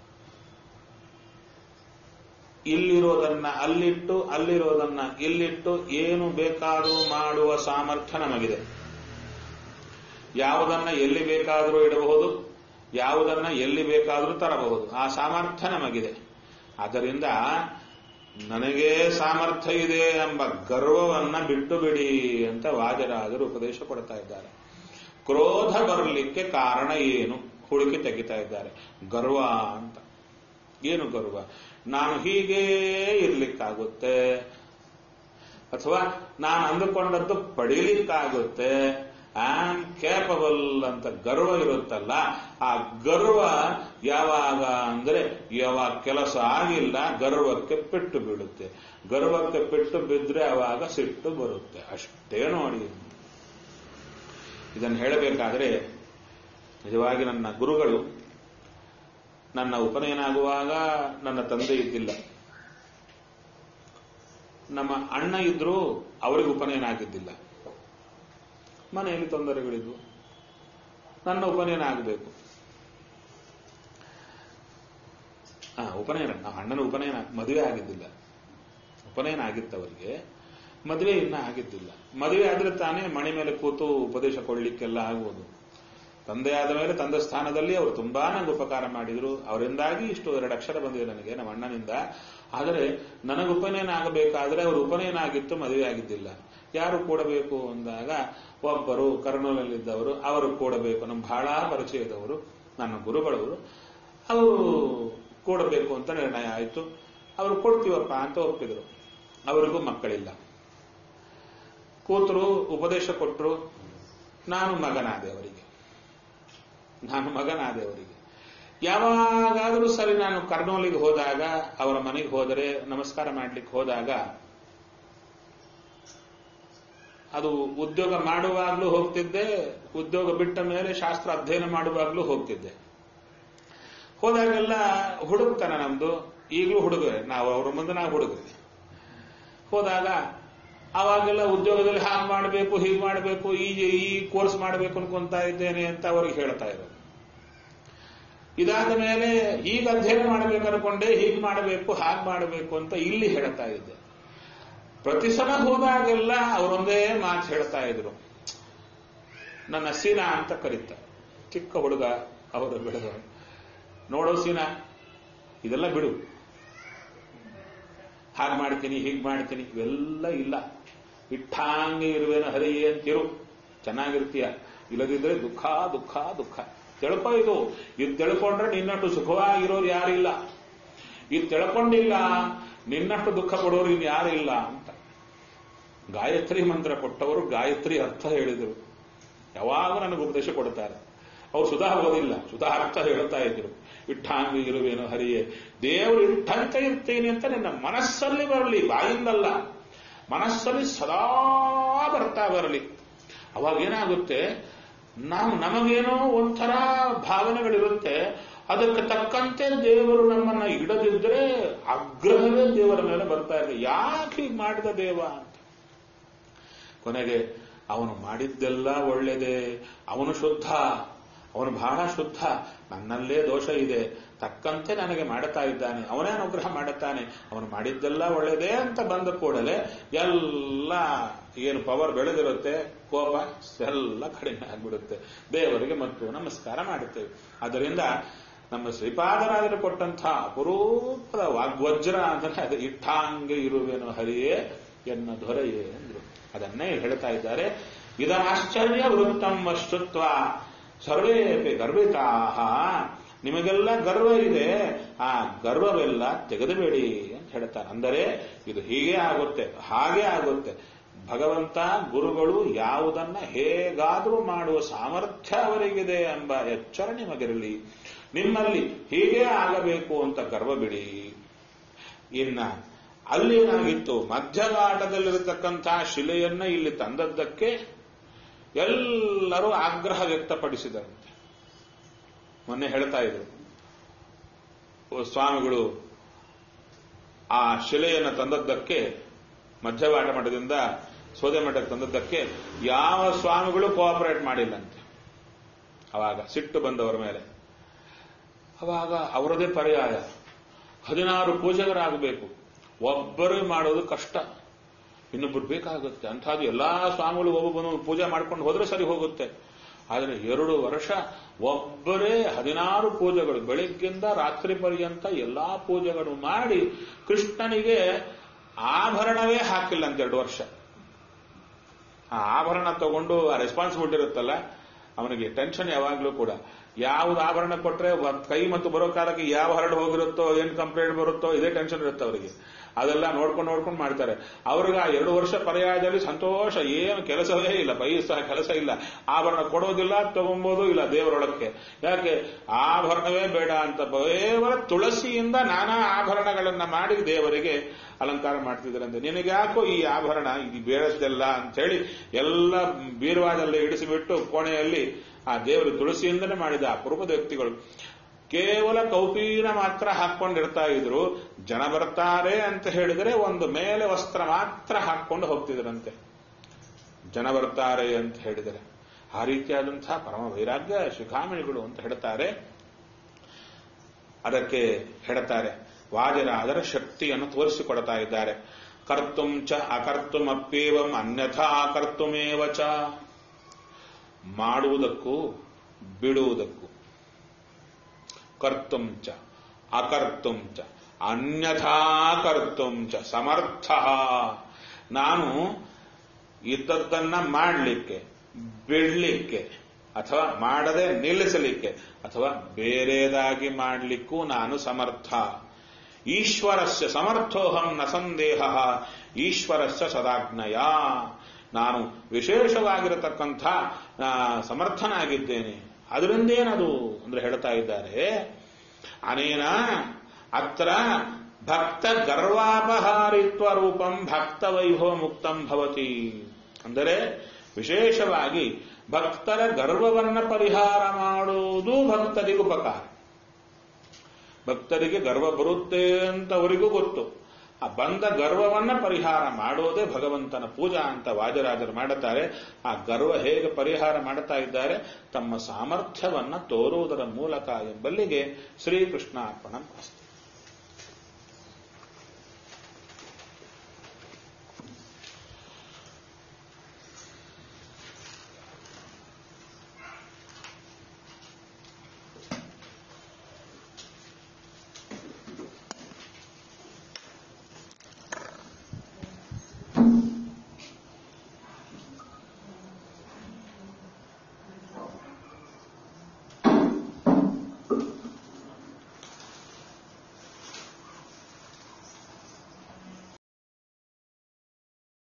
ಇಲ್ಲಿರೋದನ್ನ ಅಲ್ಲಿಟ್ಟು ಅಲ್ಲಿರೋದನ್ನ ಇಲ್ಲಿಟ್ಟು ಏನು ಬೇಕಾದರೂ ಮಾಡುವ ಸಾಮರ್ಥ್ಯ ನಮಗಿದೆ ಯಾವುದನ್ನ ಎಲ್ಲಿ ಬೇಕಾದರೂ ಇಡಬಹುದು ಯಾವುದನ್ನ ಎಲ್ಲಿ ಬೇಕಾದರೂ ತರಬಹುದು ಆ ಸಾಮರ್ಥ್ಯ ನಮಗಿದೆ ಆದ್ದರಿಂದ ನನಗೇ ಸಾಮರ್ಥ್ಯ ಇದೆ ಎಂಬ ಗರ್ವವನ್ನ ಬಿಟ್ಟು ಬಿಡಿ ಅಂತ ವಾಜರಾಜರು ಉಪದೇಶ ಕೊಡ್ತಾ ಇದ್ದಾರೆ ಕ್ರೋಧ ಬರಲಿಕ್ಕೆ ಕಾರಣ ಏನು ಹುಡುಕಿ ತೆಗಿತಾ ಇದ್ದಾರೆ ಗರ್ವ ಅಂತ ಏನು ಗರ್ವ ನಾನು ಹೀಗೇ ಇರ್ಲಿಕ್ಕಾಗುತ್ತೆ ಅಥವಾ ನಾನು ಅಂದುಕೊಂಡದ್ದು ಪಡೀಲಿಕ್ಕಾಗುತ್ತೆ ಐ ಆಮ್ ಕೇಪಬಲ್ ಅಂತ ಗರ್ವ ಇರುತ್ತಲ್ಲ ಆ ಗರ್ವ ಯಾವಾಗ ಅಂದ್ರೆ ಯಾವಾಗ ಕೆಲಸ ಆಗಿಲ್ಲ ಗರ್ವಕ್ಕೆ ಪೆಟ್ಟು ಬೀಳುತ್ತೆ ಗರ್ವಕ್ಕೆ ಪೆಟ್ಟು ಬಿದ್ರೆ ಅವಾಗ ಸಿಟ್ಟು ಬರುತ್ತೆ ಅಷ್ಟೇ ನೋಡಿ ಇದನ್ನು ಹೇಳಬೇಕಾದ್ರೆ ನಿಜವಾಗಿ ನನ್ನ ಗುರುಗಳು ನನ್ನ ಉಪನಯನ ಆಗುವಾಗ ನನ್ನ ತಂದೆ ಇದ್ದಿಲ್ಲ ನಮ್ಮ ಅಣ್ಣ ಇದ್ರು ಅವರಿಗೆ ಉಪನಯನ ಆಗಿದ್ದಿಲ್ಲ ಮನೆಯಲ್ಲಿ ತೊಂದರೆಗಳಿದ್ವು ನನ್ನ ಉಪನಯನ ಆಗಬೇಕು ಹಾ ಉಪನಯನ ನಮ್ಮ ಅಣ್ಣನ ಉಪನಯನ ಮದುವೆ ಆಗಿದ್ದಿಲ್ಲ ಉಪನಯನ ಆಗಿತ್ತು ಅವರಿಗೆ ಮದುವೆ ಇನ್ನ ಆಗಿದ್ದಿಲ್ಲ ಮದುವೆ ಆದ್ರೆ ತಾನೇ ಮಣಿ ಮೇಲೆ ಕೂತು ಉಪದೇಶ ಕೊಡ್ಲಿಕ್ಕೆಲ್ಲ ಆಗುವುದು ತಂದೆ ಆದ ಮೇಲೆ ತಂದೆ ಸ್ಥಾನದಲ್ಲಿ ಅವರು ತುಂಬಾ ನಂಗೆ ಉಪಕಾರ ಮಾಡಿದ್ರು ಅವರಿಂದಾಗಿ ಇಷ್ಟು ಎರಡು ಅಕ್ಷರ ಬಂದಿದೆ ನನಗೆ ನಮ್ಮ ಅಣ್ಣನಿಂದ ಆದರೆ ನನಗೆ ಉಪನಯನ ಆಗಬೇಕಾದ್ರೆ ಅವರು ಉಪನಯನ ಆಗಿತ್ತು ಮದುವೆ ಆಗಿದ್ದಿಲ್ಲ ಯಾರು ಕೂಡಬೇಕು ಅಂದಾಗ ಒಬ್ಬರು ಕರ್ನೂಲಲ್ಲಿದ್ದವರು ಅವರು ಕೂಡಬೇಕು ನಮ್ಮ ಬಹಳ ಪರಿಚಯದವರು ನನ್ನ ಗುರುಗಳವರು ಅವರು ಕೂಡಬೇಕು ಅಂತ ನಿರ್ಣಯ ಆಯಿತು ಅವರು ಕೊಡ್ತೀವಪ್ಪ ಅಂತ ಒಪ್ಪಿದ್ರು ಅವರಿಗೂ ಮಕ್ಕಳಿಲ್ಲ ಕೂತರು ಉಪದೇಶ ಕೊಟ್ಟರು ನಾನು ಮಗನಾದೆ ಅವರಿಗೆ ನಾನು ಮಗನಾದೆ ಅವರಿಗೆ ಯಾವಾಗಾದರೂ ಸರಿ ನಾನು ಕರ್ನೂಲಿಗೆ ಹೋದಾಗ ಅವರ ಮನೆಗೆ ಹೋದರೆ ನಮಸ್ಕಾರ ಮಾಡ್ಲಿಕ್ಕೆ ಹೋದಾಗ ಅದು ಉದ್ಯೋಗ ಮಾಡುವಾಗ್ಲೂ ಹೋಗ್ತಿದ್ದೆ ಉದ್ಯೋಗ ಬಿಟ್ಟ ಮೇಲೆ ಶಾಸ್ತ್ರ ಅಧ್ಯಯನ ಮಾಡುವಾಗ್ಲೂ ಹೋಗ್ತಿದ್ದೆ ಹೋದಾಗೆಲ್ಲ ಹುಡುಕ್ತಾನ ನಮ್ದು ಈಗಲೂ ಹುಡುಗರೆ ನಾವು ಅವ್ರ ಮುಂದೆ ನಾವು ಹುಡುಗರೆ ಹೋದಾಗ ಅವಾಗೆಲ್ಲ ಉದ್ಯೋಗದಲ್ಲಿ ಹಾಗೆ ಮಾಡಬೇಕು ಹೀಗೆ ಮಾಡಬೇಕು ಈ ಈ ಕೋರ್ಸ್ ಮಾಡಬೇಕು ಅನ್ಕೊಂತಾ ಇದ್ದೇನೆ ಅಂತ ಅವ್ರಿಗೆ ಹೇಳ್ತಾ ಇರೋದು ಇದಾದ ಮೇಲೆ ಈಗ ಅಧ್ಯಯನ ಮಾಡಬೇಕು ಅನ್ಕೊಂಡೆ ಹೀಗೆ ಮಾಡಬೇಕು ಹಾಗೆ ಮಾಡಬೇಕು ಅಂತ ಇಲ್ಲಿ ಹೇಳ್ತಾ ಇದ್ದೆ ಪ್ರತಿ ಸಲ ಹೋದಾಗೆಲ್ಲ ಅವರೊಂದೇ ಮಾತು ಹೇಳ್ತಾ ಇದ್ರು ನನ್ನ ಸೀನಾ ಅಂತ ಕರೀತಾರೆ ಚಿಕ್ಕ ಹುಡುಗ ಅವರು ಬೆಳೆದ ನೋಡೋ ಸೀನಾ ಇದೆಲ್ಲ ಬಿಡು ಹಾಗೆ ಮಾಡ್ತೀನಿ ಹೀಗೆ ಮಾಡ್ತೀನಿ ಇವೆಲ್ಲ ಇಲ್ಲ ಇಟ್ಟಾಂಗೆ ಇರುವೇನೋ ಹರಿಯೇ ಅಂತಿರು ಚೆನ್ನಾಗಿರ್ತೀಯ ಇಲ್ಲದಿದ್ರೆ ದುಃಖ ದುಃಖ ದುಃಖ ತಿಳ್ಕೊ ಇದು ಇದು ತಿಳ್ಕೊಂಡ್ರೆ ನಿನ್ನಷ್ಟು ಸುಖವಾಗಿರೋರು ಯಾರಿಲ್ಲ ಇದು ತಿಳ್ಕೊಂಡಿಲ್ಲ ನಿನ್ನಷ್ಟು ದುಃಖ ಪಡೋರು ಇನ್ನು ಯಾರಿಲ್ಲ ಅಂತ ಗಾಯತ್ರಿ ಮಂತ್ರ ಕೊಟ್ಟವರು ಗಾಯತ್ರಿ ಅರ್ಥ ಹೇಳಿದರು ಯಾವಾಗ ನನಗೆ ಉಪದೇಶ ಕೊಡ್ತಾರೆ ಅವ್ರು ಸುಧಾ ಓದಿಲ್ಲ ಸುಧಾ ಅರ್ಥ ಹೇಳ್ತಾ ಇದ್ರು ಇಟ್ಟಾಂಗಿ ಇರುವೇನು ಹರಿಯೇ ದೇವರು ಇಟ್ಟಂತ ಇರ್ತೀನಿ ಅಂತ ನಿನ್ನ ಮನಸ್ಸಲ್ಲಿ ಬರಲಿ ಬಾಯಿಂದಲ್ಲ ಮನಸ್ಸಲ್ಲಿ ಸದಾ ಬರ್ತಾ ಬರಲಿ ಅವಾಗ ಏನಾಗುತ್ತೆ ನಾವು ನಮಗೇನೋ ಒಂಥರ ಭಾವನೆಗಳಿರುತ್ತೆ ಅದಕ್ಕೆ ತಕ್ಕಂತೆ ದೇವರು ನಮ್ಮನ್ನ ಇಡದಿದ್ರೆ ಆಗ್ರಹವೇ ದೇವರ ಮೇಲೆ ಬರ್ತಾ ಇದೆ ಯಾಕೆ ಹೀಗೆ ಮಾಡಿದ ದೇವ ಅಂತ ಕೊನೆಗೆ ಅವನು ಮಾಡಿದ್ದೆಲ್ಲ ಒಳ್ಳೆಯದೇ ಅವನು ಶುದ್ಧ ಅವನು ಬಹಳ ಶುದ್ಧ ನನ್ನಲ್ಲೇ ದೋಷ ಇದೆ ತಕ್ಕಂತೆ ನನಗೆ ಮಾಡುತ್ತಾ ಇದ್ದಾನೆ ಅವನೇ ಅನುಗ್ರಹ ಮಾಡುತ್ತಾನೆ ಅವನು ಮಾಡಿದ್ದೆಲ್ಲ ಒಳ್ಳೆಯದೇ ಅಂತ ಬಂದ ಕೂಡಲೇ ಎಲ್ಲ ಏನು ಪವರ್ ಬೆಳೆದಿರುತ್ತೆ ಕೋಪ ಎಲ್ಲ ಕಡಿಮೆ ಆಗ್ಬಿಡುತ್ತೆ ದೇವರಿಗೆ ಮತ್ತು ನಮಸ್ಕಾರ ಮಾಡುತ್ತೇವೆ ಅದರಿಂದ ನಮ್ಮ ಶ್ರೀಪಾದರಾಜರು ಕೊಟ್ಟಂತಹ ಅಪರೂಪದ ವಾಗ್ವಜ್ರ ಅಂದರೆ ಅದು ಇಟ್ಟಾಂಗೆ ಇರುವೆನು ಹರಿಯೇ ಎನ್ನ ದೊರೆಯೇ ಅಂದ್ರು ಅದನ್ನೇ ಹೇಳ್ತಾ ಇದ್ದಾರೆ ಇದನಾಶ್ಚರ್ಯ ವೃತ್ತಂ ವಸ್ತುತ್ವ ಸರ್ವೇಪಿ ಗರ್ವಿತಾಹ ನಿಮಗೆಲ್ಲ ಗರ್ವ ಇದೆ ಆ ಗರ್ವವೆಲ್ಲ ತೆಗೆದುಬೇಡಿ ಅಂತ ಹೇಳ್ತಾರೆ ಅಂದರೆ ಇದು ಹೀಗೆ ಆಗುತ್ತೆ ಹಾಗೆ ಆಗುತ್ತೆ ಭಗವಂತ ಗುರುಗಳು ಯಾವುದನ್ನ ಹೇಗಾದರೂ ಮಾಡುವ ಸಾಮರ್ಥ್ಯ ಅವರಿಗಿದೆ ಎಂಬ ಎಚ್ಚರ ನಿಮಗಿರಲಿ ನಿಮ್ಮಲ್ಲಿ ಹೀಗೆ ಆಗಬೇಕು ಅಂತ ಗರ್ವ ಬಿಡಿ ಇನ್ನ ಅಲ್ಲೇನಾಗಿತ್ತು ಮಧ್ಯಘಾಟದಲ್ಲಿರತಕ್ಕಂತಹ ಶಿಲೆಯನ್ನ ಇಲ್ಲಿ ತಂದದ್ದಕ್ಕೆ ಎಲ್ಲರೂ ಆಗ್ರಹ ವ್ಯಕ್ತಪಡಿಸಿದರಂತೆ ಮೊನ್ನೆ ಹೇಳ್ತಾ ಇದ್ರು ಸ್ವಾಮಿಗಳು ಆ ಶಿಲೆಯನ್ನು ತಂದದ್ದಕ್ಕೆ ಮಧ್ಯವಾಟ ಮಠದಿಂದ ಸೋದೆ ಮಠಕ್ಕೆ ತಂದದ್ದಕ್ಕೆ ಯಾವ ಸ್ವಾಮಿಗಳು ಕೋಆಪರೇಟ್ ಮಾಡಿಲ್ಲಂತೆ ಅವಾಗ ಸಿಟ್ಟು ಬಂದವರ ಮೇಲೆ ಅವಾಗ ಅವರದೇ ಪರ್ಯಾಯ ಹದಿನಾರು ಪೂಜಕರಾಗಬೇಕು ಒಬ್ಬರೇ ಮಾಡೋದು ಕಷ್ಟ ಇನ್ನೊಬ್ಬರು ಬೇಕಾಗುತ್ತೆ ಅಂಥದ್ದು ಎಲ್ಲಾ ಸ್ವಾಮಿಗಳು ಒಬ್ಬೊಬ್ಬನು ಪೂಜೆ ಮಾಡ್ಕೊಂಡು ಹೋದ್ರೆ ಸರಿ ಹೋಗುತ್ತೆ ಆದರೆ ಎರಡು ವರ್ಷ ಒಬ್ಬರೇ ಹದಿನಾರು ಪೂಜೆಗಳು ಬೆಳಿಗ್ಗಿಂದ ರಾತ್ರಿ ಪರ್ಯಂತ ಎಲ್ಲಾ ಪೂಜೆಗಳು ಮಾಡಿ ಕೃಷ್ಣನಿಗೆ ಆಭರಣವೇ ಹಾಕಿಲ್ಲ ಅಂತ ಎರಡು ವರ್ಷ ಆ ಆಭರಣ ತಗೊಂಡು ಆ ರೆಸ್ಪಾನ್ಸಿಬಿಲಿಟಿ ಇರುತ್ತಲ್ಲ ಅವನಿಗೆ ಟೆನ್ಷನ್ ಯಾವಾಗಲೂ ಕೂಡ ಯಾವ್ದು ಆಭರಣ ಕೊಟ್ರೆ ಕೈ ಮತ್ತು ಬರೋ ಕಾಲಕ್ಕೆ ಯಾವ ಹರಡು ಹೋಗಿರುತ್ತೋ ಏನ್ ಕಂಪ್ಲೇಂಟ್ ಬರುತ್ತೋ ಇದೇ ಟೆನ್ಷನ್ ಇರುತ್ತೆ ಅವರಿಗೆ ಅದೆಲ್ಲ ನೋಡ್ಕೊಂಡು ನೋಡ್ಕೊಂಡು ಮಾಡ್ತಾರೆ ಅವ್ರಿಗೆ ಆ ಎರಡು ವರ್ಷ ಪರ್ಯಾಯದಲ್ಲಿ ಸಂತೋಷ ಏನು ಕೆಲಸವೇ ಇಲ್ಲ ಪೈಸಾ ಕೆಲಸ ಇಲ್ಲ ಆಭರಣ ಕೊಡೋದಿಲ್ಲ ತಗೊಂಬೋದು ಇಲ್ಲ ದೇವರೊಳಕ್ಕೆ ಯಾಕೆ ಆಭರಣವೇ ಬೇಡ ಅಂತ ಕೇವಲ ತುಳಸಿಯಿಂದ ನಾನಾ ಆಭರಣಗಳನ್ನ ಮಾಡಿ ದೇವರಿಗೆ ಅಲಂಕಾರ ಮಾಡ್ತಿದ್ರಂತೆ ನಿನಗೆ ಯಾಕೋ ಈ ಆಭರಣ ಇದು ಬೇಡದ್ದೆಲ್ಲ ಅಂತ ಹೇಳಿ ಎಲ್ಲ ಬೀರ್ವಾದಲ್ಲಿ ಇಡಿಸಿಬಿಟ್ಟು ಕೋಣೆಯಲ್ಲಿ ಆ ದೇವರು ತುಳಸಿಯಿಂದನೇ ಮಾಡಿದ ಅಪರೂಪದ ವ್ಯಕ್ತಿಗಳು ಕೇವಲ ಕೌಪೀನ ಮಾತ್ರ ಹಾಕೊಂಡಿರ್ತಾ ಇದ್ರು ಜನ ಬರ್ತಾರೆ ಅಂತ ಹೇಳಿದರೆ ಒಂದು ಮೇಲೆ ವಸ್ತ್ರ ಮಾತ್ರ ಹಾಕೊಂಡು ಹೋಗ್ತಿದ್ರಂತೆ ಜನ ಬರ್ತಾರೆ ಅಂತ ಹೇಳಿದರೆ ಆ ರೀತಿಯಾದಂತಹ ಪರಮ ವೈರಾಗ್ಯ ಶಿಖಾಮಣಿಗಳು ಅಂತ ಹೇಳ್ತಾರೆ ಅದಕ್ಕೆ ಹೇಳ್ತಾರೆ ವಾದಿರಾಜರ ಶಕ್ತಿಯನ್ನು ತೋರಿಸಿಕೊಡ್ತಾ ಇದ್ದಾರೆ ಕರ್ತುಂ ಚ ಅಕರ್ತುಮಪ್ಯೇವಂ ಅನ್ಯಥಾ ಕರ್ತುಮೇವ ಚ ಮಾಡುವುದಕ್ಕೂ ಬಿಡುವುದಕ್ಕೂ ಕರ್ತುಂ ಚ ಅಕರ್ತುಂ ಚ ಅನ್ಯಥಾ ಕರ್ತುಂ ಚ ಸಮರ್ಥ ನಾನು ಇದ್ದದ್ದನ್ನ ಮಾಡಲಿಕ್ಕೆ ಬಿಡ್ಲಿಕ್ಕೆ ಅಥವಾ ಮಾಡದೆ ನಿಲ್ಲಿಸಲಿಕ್ಕೆ ಅಥವಾ ಬೇರೆದಾಗಿ ಮಾಡಲಿಕ್ಕೂ ನಾನು ಸಮರ್ಥ ಈಶ್ವರಸ್ಯ ಸಮರ್ಥೋಹಂ ನ ಸಂದೇಹ ಈಶ್ವರಸ್ಯ ಸದಾಜ್ಞಯ ನಾನು ವಿಶೇಷವಾಗಿರತಕ್ಕಂಥ ಸಮರ್ಥನಾಗಿದ್ದೇನೆ ಅದರಿಂದೇನದು ಅಂದ್ರೆ ಹೇಳ್ತಾ ಇದ್ದಾರೆ ಅನೇನ ಅತ್ರ ಭಕ್ತ ಗರ್ವಾಪಹಾರಿತ್ವ ರೂಪಂ ಭಕ್ತ ವೈಭವ ಮುಕ್ತಂ ಭವತಿ ಅಂದರೆ ವಿಶೇಷವಾಗಿ ಭಕ್ತರ ಗರ್ವವನ್ನ ಪರಿಹಾರ ಮಾಡುವುದು ಭಕ್ತರಿಗೂ ಉಪಕಾರ ಭಕ್ತರಿಗೆ ಗರ್ವ ಬರುತ್ತೆ ಅಂತ ಅವರಿಗೂ ಗೊತ್ತು ಆ ಬಂದ ಗರ್ವವನ್ನ ಪರಿಹಾರ ಮಾಡೋದೇ ಭಗವಂತನ ಪೂಜಾ ಅಂತ ವಾಜರಾಜರು ಮಾಡುತ್ತಾರೆ ಆ ಗರ್ವ ಹೇಗೆ ಪರಿಹಾರ ಮಾಡುತ್ತಾ ಇದ್ದಾರೆ ತಮ್ಮ ಸಾಮರ್ಥ್ಯವನ್ನ ತೋರುವುದರ ಮೂಲಕ ಎಂಬಲ್ಲಿಗೆ ಶ್ರೀಕೃಷ್ಣ ಅರ್ಪಣ